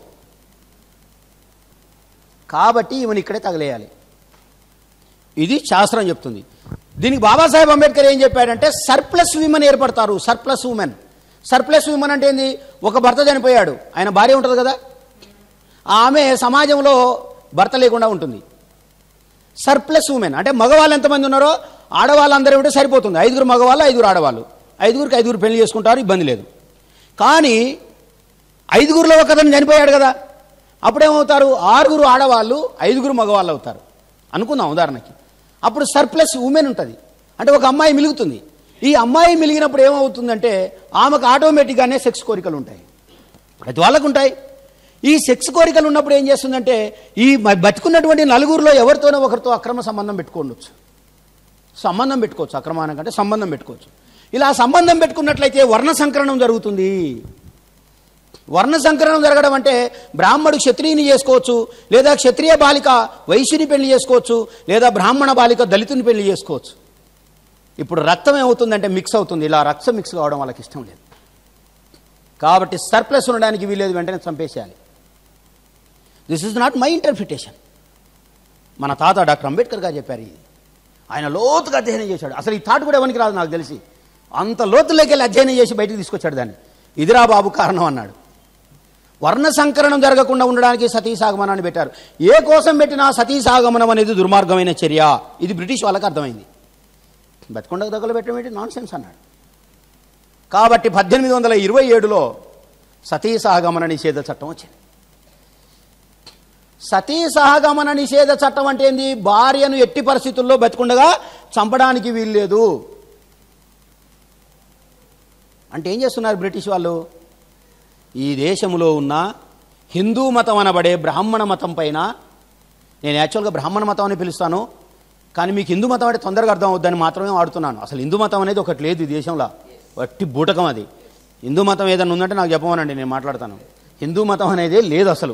కాబట్టి ఈమెను ఇక్కడే తగలేయాలి ఇది శాస్త్రం చెప్తుంది దీనికి బాబాసాహెబ్ అంబేద్కర్ ఏం చెప్పాడంటే సర్ప్లస్ విమెన్ ఏర్పడతారు సర్ప్లస్ ఉమెన్ సర్ప్లస్ విమెన్ అంటే ఏంది ఒక భర్త చనిపోయాడు ఆయన భార్య ఉంటుంది కదా ఆమె సమాజంలో భర్త లేకుండా ఉంటుంది సర్ప్లస్ ఉమెన్ అంటే మగవాళ్ళు ఎంతమంది ఉన్నారో ఆడవాళ్ళందరూ ఉంటే సరిపోతుంది ఐదుగురు మగవాళ్ళు ఐదుగురు ఆడవాళ్ళు ఐదుగురికి ఐదుగురు పెళ్లి చేసుకుంటారు ఇబ్బంది లేదు కానీ ఐదుగురిలో ఒకతను చనిపోయాడు కదా అప్పుడేమవుతారు ఆరుగురు ఆడవాళ్ళు ఐదుగురు మగవాళ్ళు అవుతారు అనుకుందాం ఉదాహరణకి అప్పుడు సర్ప్లస్ ఉమెన్ ఉంటుంది అంటే ఒక అమ్మాయి మిలుగుతుంది ఈ అమ్మాయి మిలిగినప్పుడు ఏమవుతుందంటే ఆమెకు ఆటోమేటిక్గానే సెక్స్ కోరికలు ఉంటాయి ప్రతి వాళ్ళకు ఉంటాయి ఈ సెక్స్ కోరికలు ఉన్నప్పుడు ఏం చేస్తుందంటే ఈ మ- బతికున్నటువంటి నలుగురిలో ఎవరితోనో ఒకరితో అక్రమ సంబంధం పెట్టుకోవచ్చు సంబంధం పెట్టుకోవచ్చు అక్రమానం కంటే సంబంధం పెట్టుకోవచ్చు ఇలా సంబంధం పెట్టుకున్నట్లయితే వర్ణ సంకరణం జరుగుతుంది వర్ణ సంకరణం జరగడం అంటే బ్రాహ్మడు క్షత్రియుని చేసుకోవచ్చు లేదా క్షత్రియ బాలిక వైశ్యుని పెళ్లి చేసుకోవచ్చు లేదా బ్రాహ్మణ బాలిక దళితుని పెళ్లి చేసుకోవచ్చు ఇప్పుడు రక్తం ఏమవుతుందంటే మిక్స్ అవుతుంది ఇలా రక్తం మిక్స్ కావడం వాళ్ళకి ఇష్టం లేదు కాబట్టి సర్ప్లస్ ఉండడానికి వీలేదు వెంటనే చంపేసేయాలి this is not my interpretation మన తాత డాక్టర్ అంబేద్కర్ గారు చెప్పారు ఇది ఆయన లోతుగా అధ్యయనం చేశాడు అసలు ఈ థాట్ కూడా ఎవరికి రాదు నాకు తెలిసి అంత లోతులోకి వెళ్ళి అధ్యయనం చేసి బయటికి తీసుకొచ్చాడు దాన్ని ఇదిరా బాబు కారణం అన్నాడు వర్ణ సంకరణం జరగకుండా ఉండడానికి సతీసాగమనాన్ని పెట్టారు ఏ కోసం పెట్టినా సతీసాగమనం అనేది దుర్మార్గమైన చర్య ఇది బ్రిటిష్ వాళ్ళకి అర్థమైంది బతికొండకు దగ్గర పెట్టడం ఏంటి నాన్ సెన్స్ అన్నాడు కాబట్టి పద్దెనిమిది వందల ఇరవై ఏడులో సతీ సహగమన నిషేధ చట్టం వచ్చింది సతీ సహగమన నిషేధ చట్టం అంటే ఏంది భార్యను ఎట్టి పరిస్థితుల్లో బతికుండగా చంపడానికి వీల్లేదు అంటే ఏం చేస్తున్నారు బ్రిటిష్ వాళ్ళు ఈ దేశంలో ఉన్న హిందూ మతం అనబడే బ్రాహ్మణ మతం పైన నేను యాక్చువల్గా బ్రాహ్మణ మతం అని పిలుస్తాను కానీ మీకు హిందూ మతం అంటే తొందరగా అర్థం అవుద్దని మాత్రమే ఆడుతున్నాను అసలు హిందూ మతం అనేది ఒకటి లేదు ఈ దేశంలో వట్టి బూటకం అది హిందూ మతం ఏదైనా ఉందంటే నాకు చెప్పమనండి నేను మాట్లాడతాను హిందూ మతం అనేది లేదు అసలు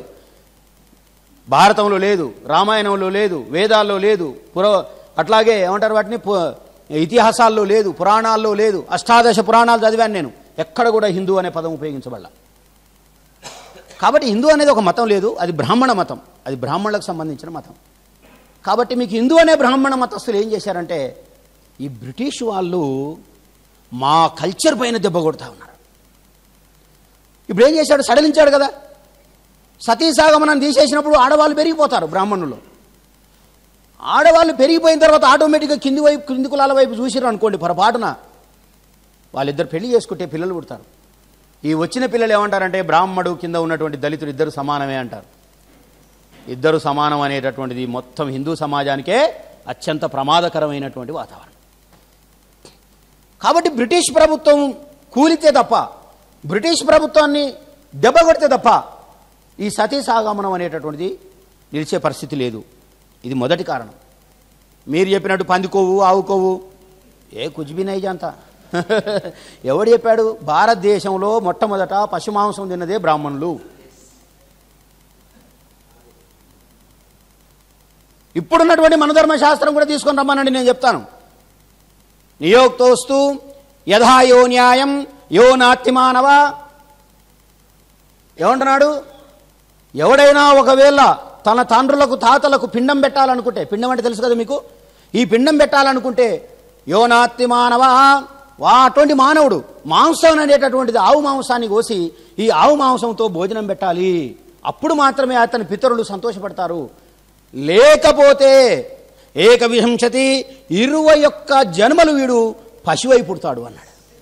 భారతంలో లేదు రామాయణంలో లేదు వేదాల్లో లేదు పుర అట్లాగే ఏమంటారు వాటిని పు- ఇతిహాసాల్లో లేదు పురాణాల్లో లేదు అష్టాదశ పురాణాలు చదివాను నేను ఎక్కడ కూడా హిందూ అనే పదం ఉపయోగించబడాల కాబట్టి హిందూ అనేది ఒక మతం లేదు అది బ్రాహ్మణ మతం అది బ్రాహ్మణులకు సంబంధించిన మతం కాబట్టి మీకు హిందూ అనే బ్రాహ్మణ మతస్థులు ఏం చేశారంటే ఈ బ్రిటిష్ వాళ్ళు మా కల్చర్ పైన దెబ్బ కొడతా ఉన్నారు ఇప్పుడు ఏం చేశాడు సడలించాడు కదా సతీసాగమనం తీసేసినప్పుడు ఆడవాళ్ళు పెరిగిపోతారు బ్రాహ్మణులు ఆడవాళ్ళు పెరిగిపోయిన తర్వాత ఆటోమేటిక్గా కింది వైపు కింది కులాల వైపు చూసిరు అనుకోండి పొరపాటున వాళ్ళిద్దరు పెళ్లి చేసుకుంటే పిల్లలు పుడతారు ఈ వచ్చిన పిల్లలు ఏమంటారంటే బ్రాహ్మడు కింద ఉన్నటువంటి దళితులు ఇద్దరు సమానమే అంటారు ఇద్దరు సమానం అనేటటువంటిది మొత్తం హిందూ సమాజానికే అత్యంత ప్రమాదకరమైనటువంటి వాతావరణం కాబట్టి బ్రిటిష్ ప్రభుత్వం కూలితే తప్ప బ్రిటిష్ ప్రభుత్వాన్ని దెబ్బ కొడితే తప్ప ఈ సతీ సాగమనం అనేటటువంటిది నిలిచే పరిస్థితి లేదు ఇది మొదటి కారణం మీరు చెప్పినట్టు పందికోవు ఆవుకోవు ఏ కుజ్బినై అంతా ఎవడు చెప్పాడు భారతదేశంలో మొట్టమొదట పశుమాంసం తిన్నదే బ్రాహ్మణులు ఇప్పుడున్నటువంటి మనధర్మ శాస్త్రం కూడా తీసుకొని రమ్మనండి నేను చెప్తాను నియోక్తోస్తు యథా యో న్యాయం యో నాత్తిమానవ ఏమంటున్నాడు ఎవడైనా ఒకవేళ తన తండ్రులకు తాతలకు పిండం పెట్టాలనుకుంటే పిండం అంటే తెలుసు కదా మీకు ఈ పిండం పెట్టాలనుకుంటే యో నాత్తి మానవ వా అటువంటి మానవుడు మాంసం అనేటటువంటిది ఆవు మాంసాన్ని కోసి ఈ ఆవు మాంసంతో భోజనం పెట్టాలి అప్పుడు మాత్రమే అతని పితరులు సంతోషపడతారు లేకపోతే ఏక విహంశతి ఇరవై ఒక్క జన్మలు వీడు పశువై పుడతాడు అన్నాడు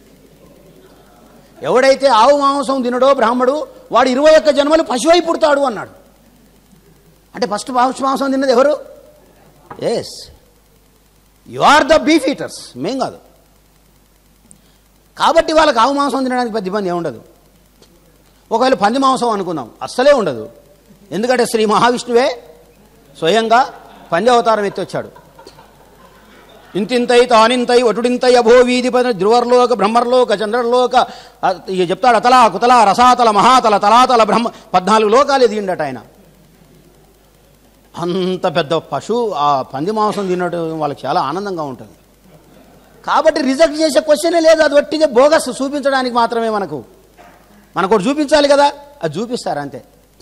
ఎవడైతే ఆవు మాంసం తినడో బ్రాహ్మడు వాడు ఇరవై ఒక్క జన్మలు పశువై పుడతాడు అన్నాడు అంటే ఫస్ట్ పశు మాంసం తిన్నది ఎవరు yes you are the beef eaters మేం కాదు కాబట్టి వాళ్ళకి ఆవు మాంసం తినడానికి పెద్ద ఇబ్బంది ఏముండదు ఒకవేళ పంది మాంసం అనుకుందాం అస్సలే ఉండదు ఎందుకంటే శ్రీ మహావిష్ణువే స్వయంగా పంది అవతారం ఎత్తొచ్చాడు ఇంతింతై తానింతై ఒటుడింతై అభో వీధి పద ధ్రువర్లోక బ్రహ్మర్లోక చంద్రలోక ఆ, ఇక చెప్తాడు అతలా కుతల రసాతల మహాతల తలాతల బ్రహ్మ పద్నాలుగు లోకాలు ఎదిగిండట ఆయన అంత పెద్ద పశువు ఆ పంది మాంసం తినడం వాళ్ళకి చాలా ఆనందంగా ఉంటుంది కాబట్టి రిజెక్ట్ చేసే క్వశ్చనే లేదు అది వట్టిదే బోగస్ చూపించడానికి మాత్రమే మనకు మనకు ఒకటి చూపించాలి కదా అది చూపిస్తారు అంతే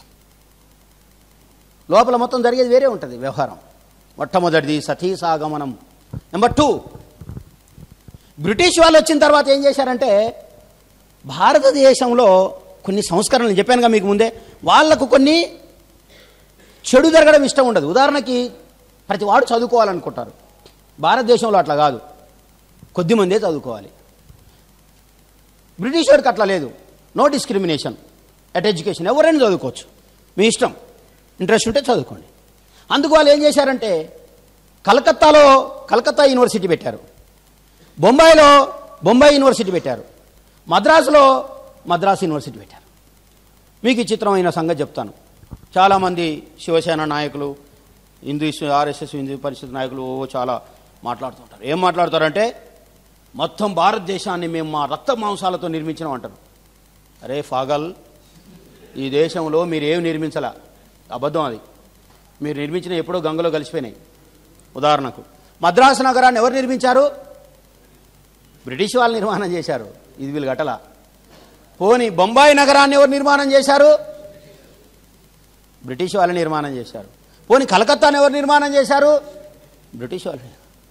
లోపల మొత్తం జరిగేది వేరే ఉంటుంది వ్యవహారం మొట్టమొదటిది సతీసాగమనం నెంబర్ టూ బ్రిటిష్ వాళ్ళు వచ్చిన తర్వాత ఏం చేశారంటే భారతదేశంలో కొన్ని సంస్కరణలు చెప్పానుగా మీకు ముందే వాళ్లకు కొన్ని చెడు జరగడం ఇష్టం ఉండదు ఉదాహరణకి ప్రతి వాడు చదువుకోవాలనుకుంటారు భారతదేశంలో అట్లా కాదు కొద్దిమందే చదువుకోవాలి బ్రిటిష్ వాడికి అట్లా లేదు నో డిస్క్రిమినేషన్ అట్ ఎడ్యుకేషన్ ఎవరైనా చదువుకోవచ్చు మీ ఇష్టం ఇంట్రెస్ట్ ఉంటే చదువుకోండి అందుకు వాళ్ళు ఏం చేశారంటే కలకత్తాలో కలకత్తా యూనివర్సిటీ పెట్టారు బొంబాయిలో బొంబాయి యూనివర్సిటీ పెట్టారు మద్రాసులో మద్రాసు యూనివర్సిటీ పెట్టారు మీకు ఈ చిత్రమైన సంగతి చెప్తాను చాలామంది శివసేన నాయకులు హిందూ ఆర్ఎస్ఎస్ హిందూ పరిషత్ నాయకులు ఓ చాలా మాట్లాడుతుంటారు ఏం మాట్లాడతారంటే మొత్తం భారతదేశాన్ని మేము మా రక్త మాంసాలతో నిర్మించినాం అంటారు అరే ఫాగల్ ఈ దేశంలో మీరు ఏమి నిర్మించలా అబద్ధం అది మీరు నిర్మించిన ఎప్పుడో గంగలో కలిసిపోయినాయి ఉదాహరణకు మద్రాసు నగరాన్ని ఎవరు నిర్మించారు బ్రిటిష్ వాళ్ళు నిర్మాణం చేశారు ఇది వీళ్ళు గటల పోని బొంబాయి నగరాన్ని ఎవరు నిర్మాణం చేశారు బ్రిటిష్ వాళ్ళు నిర్మాణం చేశారు పోని కలకత్తాను ఎవరు నిర్మాణం చేశారు బ్రిటిష్ వాళ్ళు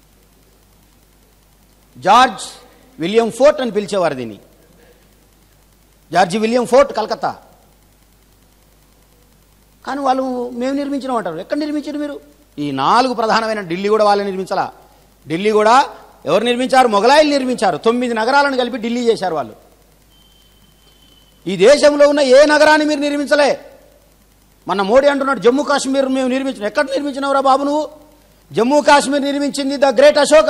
జార్జ్ విలియం ఫోర్ట్ అని పిలిచేవారు దీన్ని జార్జి విలియం ఫోర్ట్ కలకత్తా కానీ వాళ్ళు మేము నిర్మించినాం అంటారు ఎక్కడ నిర్మించారు మీరు ఈ నాలుగు ప్రధానమైన ఢిల్లీ కూడా వాళ్ళే నిర్మించాలా ఢిల్లీ కూడా ఎవరు నిర్మించారు మొఘలాయిలు నిర్మించారు తొమ్మిది నగరాలను కలిపి ఢిల్లీ చేశారు వాళ్ళు ఈ దేశంలో ఉన్న ఏ నగరాన్ని మీరు నిర్మించలే మన మోడీ అంటున్నాడు జమ్మూ కాశ్మీర్ మేము నిర్మించిన ఎక్కడ నిర్మించినవరా బాబు నువ్వు జమ్మూ కాశ్మీర్ నిర్మించింది ద గ్రేట్ అశోక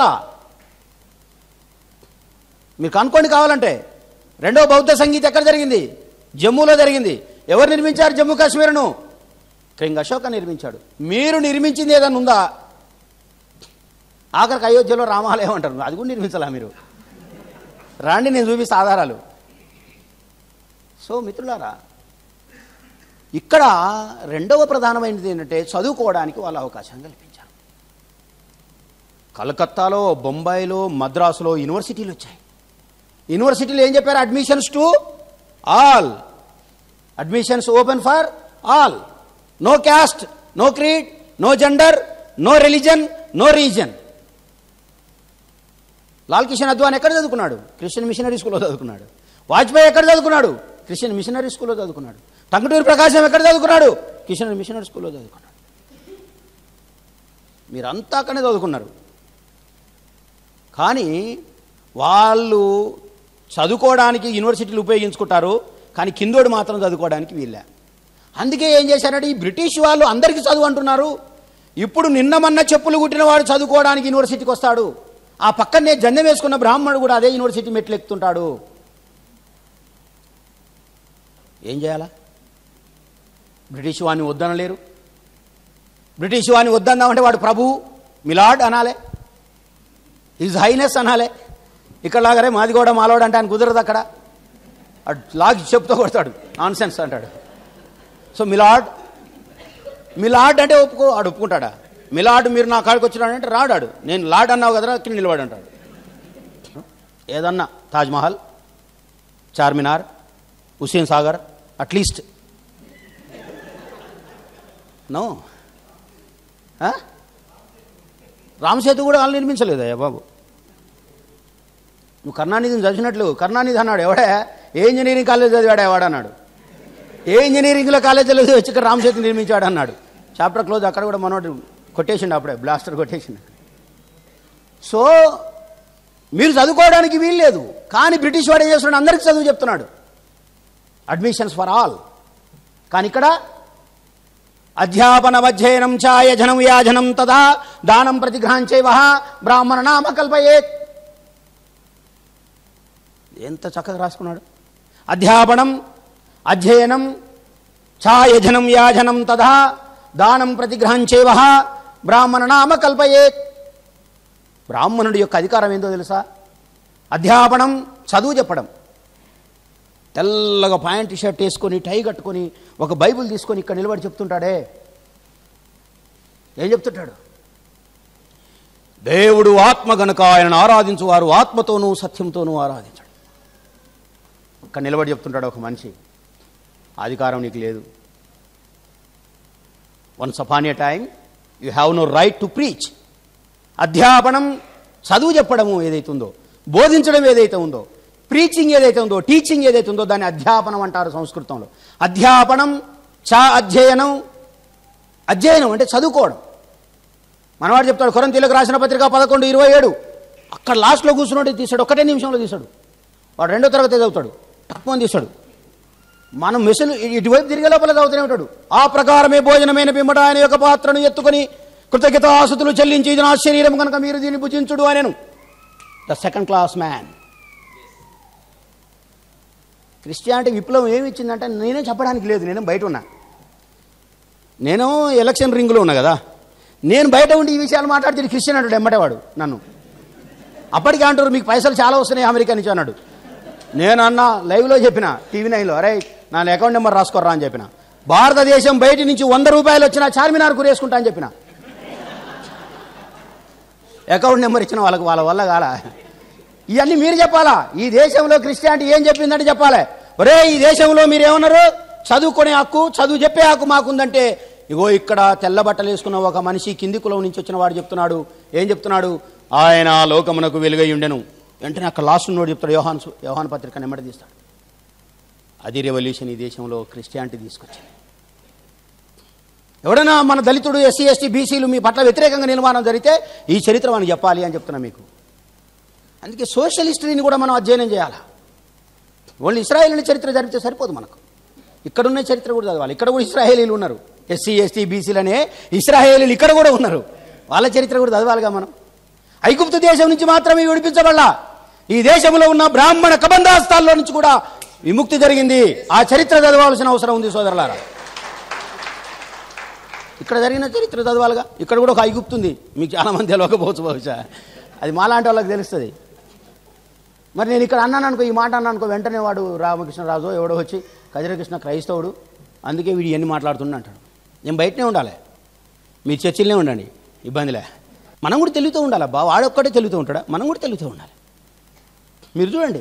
మీరు కనుక్కోండి కావాలంటే రెండో బౌద్ధ సంగీత ఎక్కడ జరిగింది జమ్మూలో జరిగింది ఎవరు నిర్మించారు జమ్మూ కాశ్మీర్ను కింగ్ అశోక నిర్మించాడు మీరు నిర్మించింది ఏదైనా ఉందా ఆఖరికి అయోధ్యలో రామాలయం అంటారు అది కూడా నిర్మించాలా మీరు రాండి నేను చూపిస్తా ఆధారాలు సో మిత్రులారా ఇక్కడ రెండవ ప్రధానమైనది ఏంటంటే చదువుకోవడానికి వాళ్ళ అవకాశం కల్పించారు కలకత్తాలో బొంబాయిలో మద్రాసులో యూనివర్సిటీలు వచ్చాయి యూనివర్సిటీలు ఏం చెప్పారు admissions to all admissions open for all no caste no creed no gender no religion no reason Lal Kishan Advani ఎక్కడ చదువుకున్నాడు క్రిస్టియన్ మిషనరీ స్కూల్లో చదువుకున్నాడు వాజ్పేయి ఎక్కడ చదువుకున్నాడు క్రిస్టియన్ మిషనరీ స్కూల్లో చదువుకున్నాడు టంగుటూరి ప్రకాశం ఎక్కడ చదువుకున్నాడు క్రిస్టియన్ మిషనరీ స్కూల్లో చదువుకున్నాడు మీరంతా అక్కడే చదువుకున్నారు కానీ వాళ్ళు చదువుకోవడానికి యూనివర్సిటీలు ఉపయోగించుకుంటారు కానీ కిందోడు మాత్రం చదువుకోవడానికి వీళ్ళే అందుకే ఏం చేశారంటే ఈ బ్రిటిష్ వాళ్ళు అందరికీ చదువు అంటున్నారు ఇప్పుడు నిన్నమన్న చెప్పులు కుట్టిన వాడు చదువుకోవడానికి యూనివర్సిటీకి వస్తాడు ఆ పక్కనే జందెం వేసుకున్న బ్రాహ్మణుడు కూడా అదే యూనివర్సిటీ మెట్లు ఎక్కుతుంటాడు ఏం చేయాలా బ్రిటిష్ వాడిని వద్దనలేరు బ్రిటిష్ వాడిని వద్దందామంటే వాడు ప్రభు మిలాడ్ అనాలే హిజ్ హైనెస్ అనాలే ఇక్కడ లాగారే మాది కూడా మాలోడు అంటే ఆయన కుదరదు అక్కడ అటు లాగి చెప్తూ కొడతాడు నాన్ సెన్స్ అంటాడు సో మిలాడ్ మిలాడ్ అంటే ఒప్పుకో ఆడు ఒప్పుకుంటాడా మిలాడ్ మీరు నా కాడికి వచ్చినాడు అంటే రాడాడు నేను లాడ్ అన్నావు కదరా కింద నిలబడి అంటాడు ఏదన్నా తాజ్మహల్ చార్మినార్ హుస్సేన్ సాగర్ అట్లీస్ట్ నో రామసేతు కూడా వాళ్ళు నిర్మించలేదయ్యా బాబు నువ్వు కరుణానిధిని చదివినట్లు కరుణానిధి అన్నాడు ఎవడే ఏ ఇంజనీరింగ్ కాలేజ్ చదివాడా వాడు అన్నాడు ఏ ఇంజనీరింగ్లో కాలేజీలో వచ్చి ఇక్కడ రామసేతు నిర్మించాడు అన్నాడు చాప్టర్ క్లోజ్ అక్కడ కూడా మనోడు కొట్టేసిండు అప్పుడే బ్లాస్టర్ కొట్టేసిండు సో మీరు చదువుకోవడానికి వీల్లేదు కానీ బ్రిటిష్ వాడు ఏం చేస్తున్నాడు అందరికీ చదువు చెప్తున్నాడు అడ్మిషన్స్ ఫర్ ఆల్ కానీ ఇక్కడ అధ్యాపనమధ్యయనం చాయజనం యాజనం తదా దానం ప్రతిగ్రహంచైవ బ్రాహ్మణ నామ కల్పయేత్ ఎంత చక్కగా రాసుకున్నాడు అధ్యాపనం అధ్యయనం ఛాయజనం యాజనం తదా దానం ప్రతిగ్రహంచేవ బ్రాహ్మణ నామ కల్పయేత్ బ్రాహ్మణుడి యొక్క అధికారం ఏందో తెలుసా అధ్యాపనం చదువు చెప్పడం తెల్లగా ప్యాంట్ షర్ట్ వేసుకొని టై కట్టుకొని ఒక బైబిల్ తీసుకొని ఇక్కడ నిలబడి చెప్తుంటాడే ఏం చెప్తుంటాడు దేవుడు ఆత్మ గనుక ఆయనను ఆరాధించువారు ఆత్మతోనూ సత్యంతోనూ ఆరాధించడు ఇక్కడ నిలబడి చెప్తుంటాడు ఒక మనిషి అధికారం నీకు లేదు once upon a time you have no right to preach అధ్యాపనం చదువు చెప్పడము ఏదైతుందో బోధించడం ఏదైతే ఉందో ప్రీచింగ్ ఏదైతే ఉందో టీచింగ్ ఏదైతే ఉందో దాన్ని అధ్యాపనం అంటారు సంస్కృతంలో అధ్యాపనం చా అధ్యయనం అధ్యయనం అంటే చదువుకోవడం మనవాడు చెప్తాడు కొరంతీలకు రాసిన పత్రిక పదకొండు ఇరవై ఏడు అక్కడ లాస్ట్లో కూర్చున్నట్టు తీశాడు ఒకటే నిమిషంలో తీశాడు వాడు రెండో తరగతి చదువుతాడు తక్కువ తీశాడు మనం మెసులు ఇటువైపు తిరిగే లోపల చదువుతూనే ఉంటాడు ఆ ప్రకారమే భోజనమైన పిమ్మట ఆయన యొక్క పాత్రను ఎత్తుకొని కృతజ్ఞత ఆసుతులు చెల్లించి ఇది నా శరీరం కనుక మీరు దీన్ని భుజించుడు అనేను the second class man Christianity విప్లవం ఏమి ఇచ్చిందంటే నేనే చెప్పడానికి లేదు నేను బయట ఉన్నా నేను ఎలక్షన్ రింగ్లో ఉన్నా కదా నేను బయట ఉండి ఈ విషయాలు మాట్లాడితే క్రిస్టియన్ అంటాడు ఎమ్మటేవాడు నన్ను అప్పటికే అంటారు మీకు పైసలు చాలా వస్తున్నాయి అమెరికా నుంచి అన్నాడు నేను అన్న లైవ్లో చెప్పిన టీవీ నైన్లో అరే నా అకౌంట్ నెంబర్ రాసుకోర్రా అని చెప్పిన భారతదేశం బయట నుంచి వంద రూపాయలు వచ్చినా చార్మినార్ కురేసుకుంటా అని చెప్పిన అకౌంట్ నెంబర్ ఇచ్చిన వాళ్ళకి వాళ్ళ వల్ల కాల ఇవన్నీ మీరు చెప్పాలా ఈ దేశంలో క్రిస్టియానిటీ ఏం చెప్పిందంటే చెప్పాలి ఒరే ఈ దేశంలో మీరు ఏమన్నారు చదువుకునే హక్కు చదువు చెప్పే హక్కు మాకుందంటే ఇగో ఇక్కడ తెల్ల బట్టలు వేసుకున్న ఒక మనిషి కింది కులం నుంచి వచ్చిన వాడు చెప్తున్నాడు ఏం చెప్తున్నాడు ఆయన లోకమునకు వెలుగై ఉండెను వెంటనే అక్కడ లాస్ట్ నోడు చెప్తాడు యోహాన్ సు- యోహాన్ పత్రిక నెమ్మడి తీస్తాడు అది రెవల్యూషన్ ఈ దేశంలో క్రిస్టియానిటీ తీసుకొచ్చింది ఎవడైనా మన దళితుడు ఎస్సీ ఎస్టీ బీసీలు మీ పట్ల వ్యతిరేకంగా నిర్మాణం జరిగితే ఈ చరిత్ర మనం చెప్పాలి అని చెప్తున్నా మీకు అందుకే సోషల్ హిస్టరీని కూడా మనం అధ్యయనం చేయాలి ఓన్లీ ఇస్రాయేలీల చరిత్ర జరిపితే సరిపోదు మనకు ఇక్కడున్న చరిత్ర కూడా చదవాలి ఇక్కడ కూడా ఇస్రాయేలీలు ఉన్నారు ఎస్సీ ఎస్టీ బీసీలనే ఇస్రాయేలీలు ఇక్కడ కూడా ఉన్నారు వాళ్ళ చరిత్ర కూడా చదవాలిగా మనం ఐగుప్తు దేశం నుంచి మాత్రమే విడిపించబడలా ఈ దేశంలో ఉన్న బ్రాహ్మణ కబంధాస్తాల్లో నుంచి కూడా విముక్తి జరిగింది ఆ చరిత్ర చదవాల్సిన అవసరం ఉంది సోదరులారా ఇక్కడ జరిగిన చరిత్ర చదవాలిగా ఇక్కడ కూడా ఒక ఐగుప్తు ఉంది మీకు చాలా మంది తెలియకపోవచ్చు బహుశా అది మాలాంటి వాళ్ళకి తెలుస్తుంది మరి నేను ఇక్కడ అన్నాను అనుకో ఈ మాట అన్నాను అనుకో వెంటనే వాడు రామకృష్ణరాజు ఎవడో వచ్చి కజరకృష్ణ క్రైస్తవుడు అందుకే వీడు ఎన్ని మాట్లాడుతున్నా అంటాడు నేను బయటనే ఉండాలి మీ చర్చిలోనే ఉండండి ఇబ్బందిలే మనం కూడా తెలుగుతూ ఉండాలి అబ్బా వాడొక్కడే తెలుగుతూ ఉంటాడా మనం కూడా తెలుగుతూ ఉండాలి మీరు చూడండి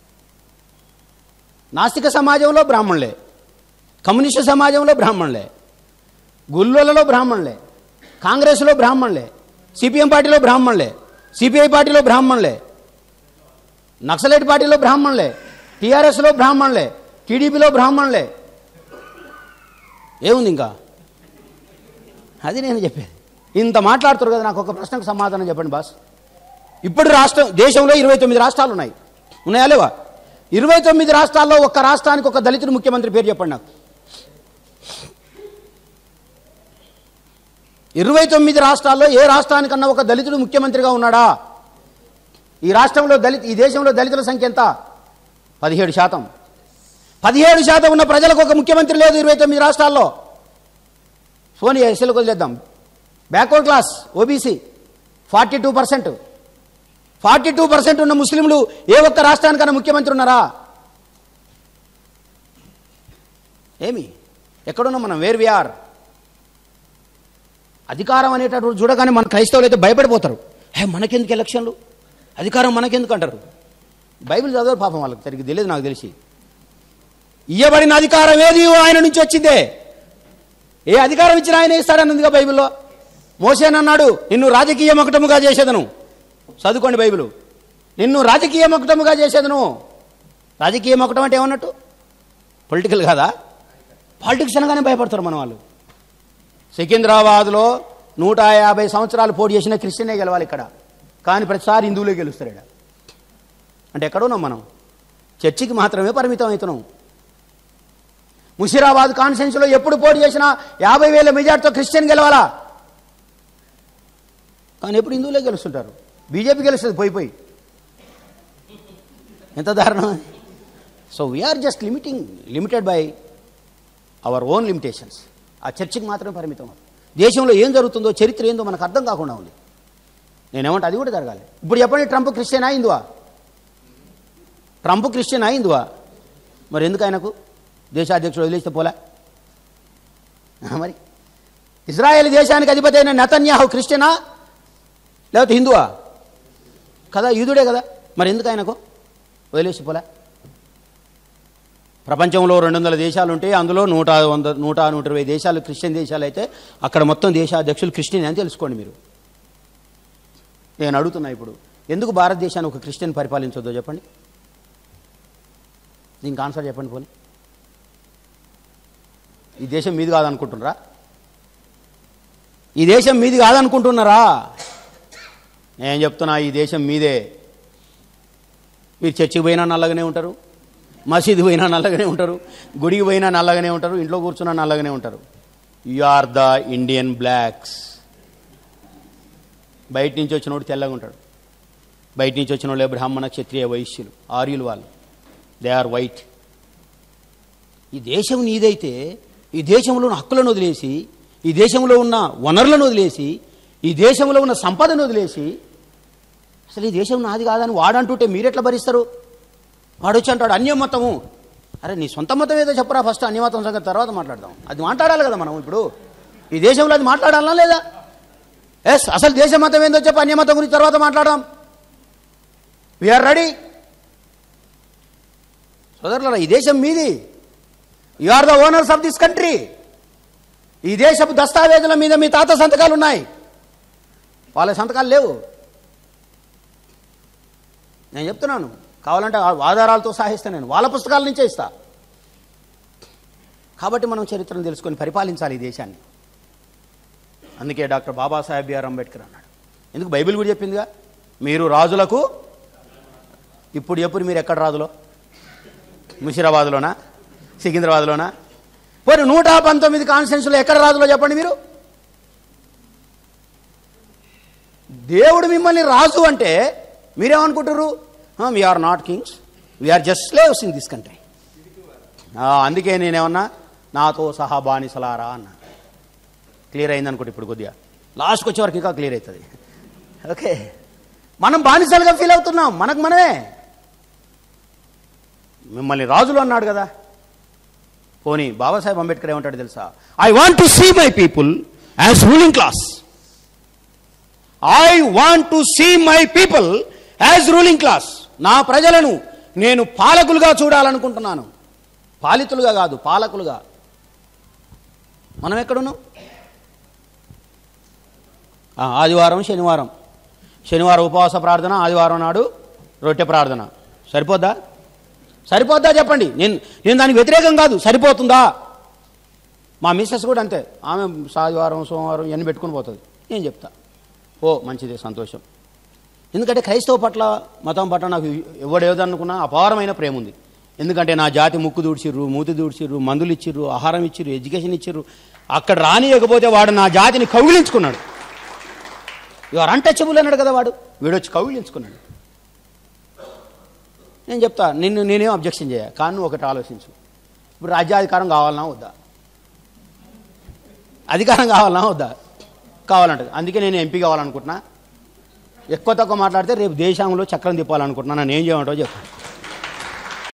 నాస్తిక సమాజంలో బ్రాహ్మణులే కమ్యూనిస్టు సమాజంలో బ్రాహ్మణులే గుల్లోలలో బ్రాహ్మణులే కాంగ్రెస్లో బ్రాహ్మణులే సిపిఎం పార్టీలో బ్రాహ్మణులే సిపిఐ పార్టీలో బ్రాహ్మణులే నక్సలైట్ పార్టీలో బ్రాహ్మణులే టీఆర్ఎస్లో బ్రాహ్మణులే టీడీపీలో బ్రాహ్మణులే ఏముంది ఇంకా అది నేను చెప్పేది ఇంత మాట్లాడుతారు కదా నాకు ఒక ప్రశ్నకు సమాధానం చెప్పండి బాస్ ఇప్పుడు రాష్ట్రం దేశంలో ఇరవై తొమ్మిది రాష్ట్రాలు ఉన్నాయి ఉన్నాయా లేవా ఇరవై తొమ్మిది రాష్ట్రాల్లో ఒక్క రాష్ట్రానికి ఒక దళితుడు ముఖ్యమంత్రి పేరు చెప్పండి నాకు ఇరవై తొమ్మిది రాష్ట్రాల్లో ఏ రాష్ట్రానికన్నా ఒక దళితుడు ముఖ్యమంత్రిగా ఉన్నాడా ఈ రాష్ట్రంలో దళిత ఈ దేశంలో దళితుల సంఖ్య ఎంత పదిహేడు శాతం పదిహేడు శాతం ఉన్న ప్రజలకు ఒక ముఖ్యమంత్రి లేదు ఇరవై తొమ్మిది రాష్ట్రాల్లో సోని ఎస్ఎల్ వదిలేద్దాం backward class OBC forty two percent forty two percent ఉన్న ముస్లింలు ఏ ఒక్క రాష్ట్రానికన్నా ముఖ్యమంత్రి ఉన్నారా ఏమి ఎక్కడున్నాం మనం వేర్ విఆర్ అధికారం అనేటటువంటి చూడగానే మన క్రైస్తవులు అయితే భయపడిపోతారు హే మనకెందుకు ఎలక్షన్లు అధికారం మనకెందుకు అంటారు బైబిల్ చదవరు పాపం వాళ్ళకి సరిగ్గా తెలియదు నాకు తెలిసి ఇయ్యబడిన అధికారం ఏది ఆయన నుంచి వచ్చిందే ఏ అధికారం ఇచ్చినా ఆయన ఇస్తాడన్నదిగా బైబిల్లో మోసేనన్నాడు నిన్ను రాజకీయ మకుటముగా చేసేదను చదువుకోండి బైబిల్ నిన్ను రాజకీయ మకుటముగా చేసేదను రాజకీయ మకుటం అంటే ఏమన్నట్టు పొలిటికల్ కాదా పాలిటిక్స్ అనగానే భయపడతారు మన వాళ్ళు సికింద్రాబాద్లో నూట యాభై సంవత్సరాలు పోటీ చేసిన క్రిస్టియనే గెలవాలి ఇక్కడ కానీ ప్రతిసారి హిందువులే గెలుస్తారు ఇక్కడ అంటే ఎక్కడున్నాం మనం చర్చికి మాత్రమే పరిమితం అవుతున్నాం ముషిరాబాద్ కాన్ఫరెన్స్లో ఎప్పుడు పోటీ చేసినా యాభై వేల మెజార్టీతో క్రిస్టియన్ గెలవాలా కానీ ఎప్పుడు హిందువులే గెలుస్తుంటారు బీజేపీ గెలుస్తుంది పోయి పోయి ఎంత దారుణం so we are just limiting limited by our own limitations ఆ చర్చికి మాత్రమే పరిమితం దేశంలో ఏం జరుగుతుందో చరిత్ర ఏందో మనకు అర్థం కాకుండా ఉంది నేనేమంటే అది కూడా జరగాలి ఇప్పుడు చెప్పండి ట్రంప్ క్రిస్టియనా హిందువా ట్రంప్ క్రిస్టియనా హిందువా మరి ఎందుకు ఆయనకు దేశాధ్యక్షుడు వదిలేస్తే పోలే ఆ మరి ఇజ్రాయెల్ దేశానికి అధిపతి అయిన నెతన్యాహు క్రిస్టియనా లేకపోతే హిందువా కదా యూదుడే కదా మరి ఎందుకు ఆయనకు వదిలేసి పోలే ప్రపంచంలో రెండు వందల దేశాలు ఉంటే అందులో నూట వంద నూట నూట ఇరవై దేశాలు క్రిస్టియన్ దేశాలు అయితే అక్కడ మొత్తం దేశాధ్యక్షులు క్రిస్టియన్ అని తెలుసుకోండి మీరు నేను అడుగుతున్నా ఇప్పుడు ఎందుకు భారతదేశాన్ని ఒక క్రిస్టియన్ పరిపాలించొద్దో చెప్పండి దీనికి ఆన్సర్ చెప్పండి పోనీ ఈ దేశం మీది కాదనుకుంటున్నారా ఈ దేశం మీది కాదనుకుంటున్నారా నేను చెప్తున్నా ఈ దేశం మీదే మీరు చర్చికి పోయినా నల్లగానే ఉంటారు మసీదు పోయినా నల్లగానే ఉంటారు గుడికి పోయినా నల్లగానే ఉంటారు ఇంట్లో కూర్చున్నా నల్లగానే ఉంటారు you are the Indian blacks బయట నుంచి వచ్చినోడు తెల్లగా ఉంటాడు బయట నుంచి వచ్చిన వాళ్ళే బ్రాహ్మణ క్షత్రియ వైశ్యులు ఆర్యులు వాళ్ళు దే ఆర్ వైట్ ఈ దేశం నీదైతే ఈ దేశంలో ఉన్న హక్కులను వదిలేసి ఈ దేశంలో ఉన్న వనరులను వదిలేసి ఈ దేశంలో ఉన్న సంపదను వదిలేసి అసలు ఈ దేశం నాది కాదని వాడంటుంటే మీరెట్లా భరిస్తారు వాడు వచ్చి అంటాడు అన్యమతము అరే నీ సొంత మతం ఏదో చెప్పరా ఫస్ట్ అన్యమతం సంగతి తర్వాత మాట్లాడదాం అది మాట్లాడాలి కదా మనం ఇప్పుడు ఈ దేశంలో అది మాట్లాడాలా లేదా ఎస్ అసలు దేశ మతం ఏందో చెప్పి అన్యమతం గురించి తర్వాత మాట్లాడదాం వీఆర్ రెడీ సోదరులరా ఈ దేశం మీది you are the owners of this country ఈ దేశపు దస్తావేజుల మీద మీ తాత సంతకాలు ఉన్నాయి వాళ్ళ సంతకాలు లేవు నేను చెప్తున్నాను కావాలంటే ఆ ఆధారాలతో సహాయిస్తాను నేను వాళ్ళ పుస్తకాల నుంచే ఇస్తా కాబట్టి మనం చరిత్రను తెలుసుకొని పరిపాలించాలి ఈ దేశాన్ని అందుకే డాక్టర్ బాబాసాహెబ్ బిఆర్ అంబేద్కర్ అన్నాడు ఎందుకు బైబిల్ కూడా చెప్పిందిగా మీరు రాజులకు ఇప్పుడు ఎప్పుడు మీరు ఎక్కడ రాజులో ముషిరాబాద్లోనా సికింద్రాబాద్లోనా పోనీ నూట పంతొమ్మిది కాన్స్టిట్యూన్సీలో ఎక్కడ రాజులో చెప్పండి మీరు దేవుడు మిమ్మల్ని రాజు అంటే మీరేమనుకుంటారు we are not kings we are just slaves in this country అందుకే నేనేమన్నా నాతో సహా బానిసలారా అన్నా క్లియర్ అయింది అనుకోండి ఇప్పుడు కొద్దిగా లాస్ట్కి వచ్చే వరకు ఇంకా క్లియర్ అవుతుంది ఓకే మనం బానిసలుగా ఫీల్ అవుతున్నాం మనకు మనమే మిమ్మల్ని రాజులు అన్నాడు కదా పోనీ బాబాసాహెబ్ అంబేద్కర్ ఏమంటాడు తెలుసా I want to see my people as ruling class I want to see my people as ruling class నా ప్రజలను నేను పాలకులుగా చూడాలనుకుంటున్నాను పాలితులుగా కాదు పాలకులుగా మనం ఎక్కడున్నాం ఆ, ఆదివారం శనివారం శనివారం ఉపవాస ప్రార్థన ఆదివారం నాడు రొట్టె ప్రార్థన సరిపోద్దా సరిపోద్దా చెప్పండి నేను నేను దానికి వ్యతిరేకం కాదు సరిపోతుందా మా మిస్సెస్ కూడా అంతే ఆమె ఆదివారం సోమవారం ఇవన్నీ పెట్టుకుని పోతుంది నేను చెప్తా ఓ మంచిదే సంతోషం ఎందుకంటే క్రైస్తవ పట్ల మతం పట్ల నాకు ఎవడేదనుకున్నా అపారమైన ప్రేమ ఉంది ఎందుకంటే నా జాతి ముక్కు దూడ్చిర్రు మూతి దూడ్చిర్రు మందులు ఇచ్చిర్రు ఆహారం ఇచ్చిర్రు ఎడ్యుకేషన్ ఇచ్చిర్రు అక్కడ రానియకపోతే వాడు నా జాతిని కౌగిలించుకున్నాడు యువర్ అన్టచబుల్ అన్నాడు కదా వాడు వీడు వచ్చి కౌగిలించుకున్నాడు నేను చెప్తా నిన్ను నేనేం అబ్జెక్షన్ చేయ కానీ నువ్వు ఒకటి ఆలోచించు ఇప్పుడు రాజ్యాధికారం కావాలన్నా వద్దా అధికారం కావాలన్నా వద్దా కావాలంటది అందుకే నేను ఎంపీ కావాలనుకుంటున్నా ఎక్కువ తక్కువ మాట్లాడితే రేపు దేశంలో చక్రం తిప్పాలనుకుంటున్నా నన్ను ఏం చేయమంటావు చెప్పు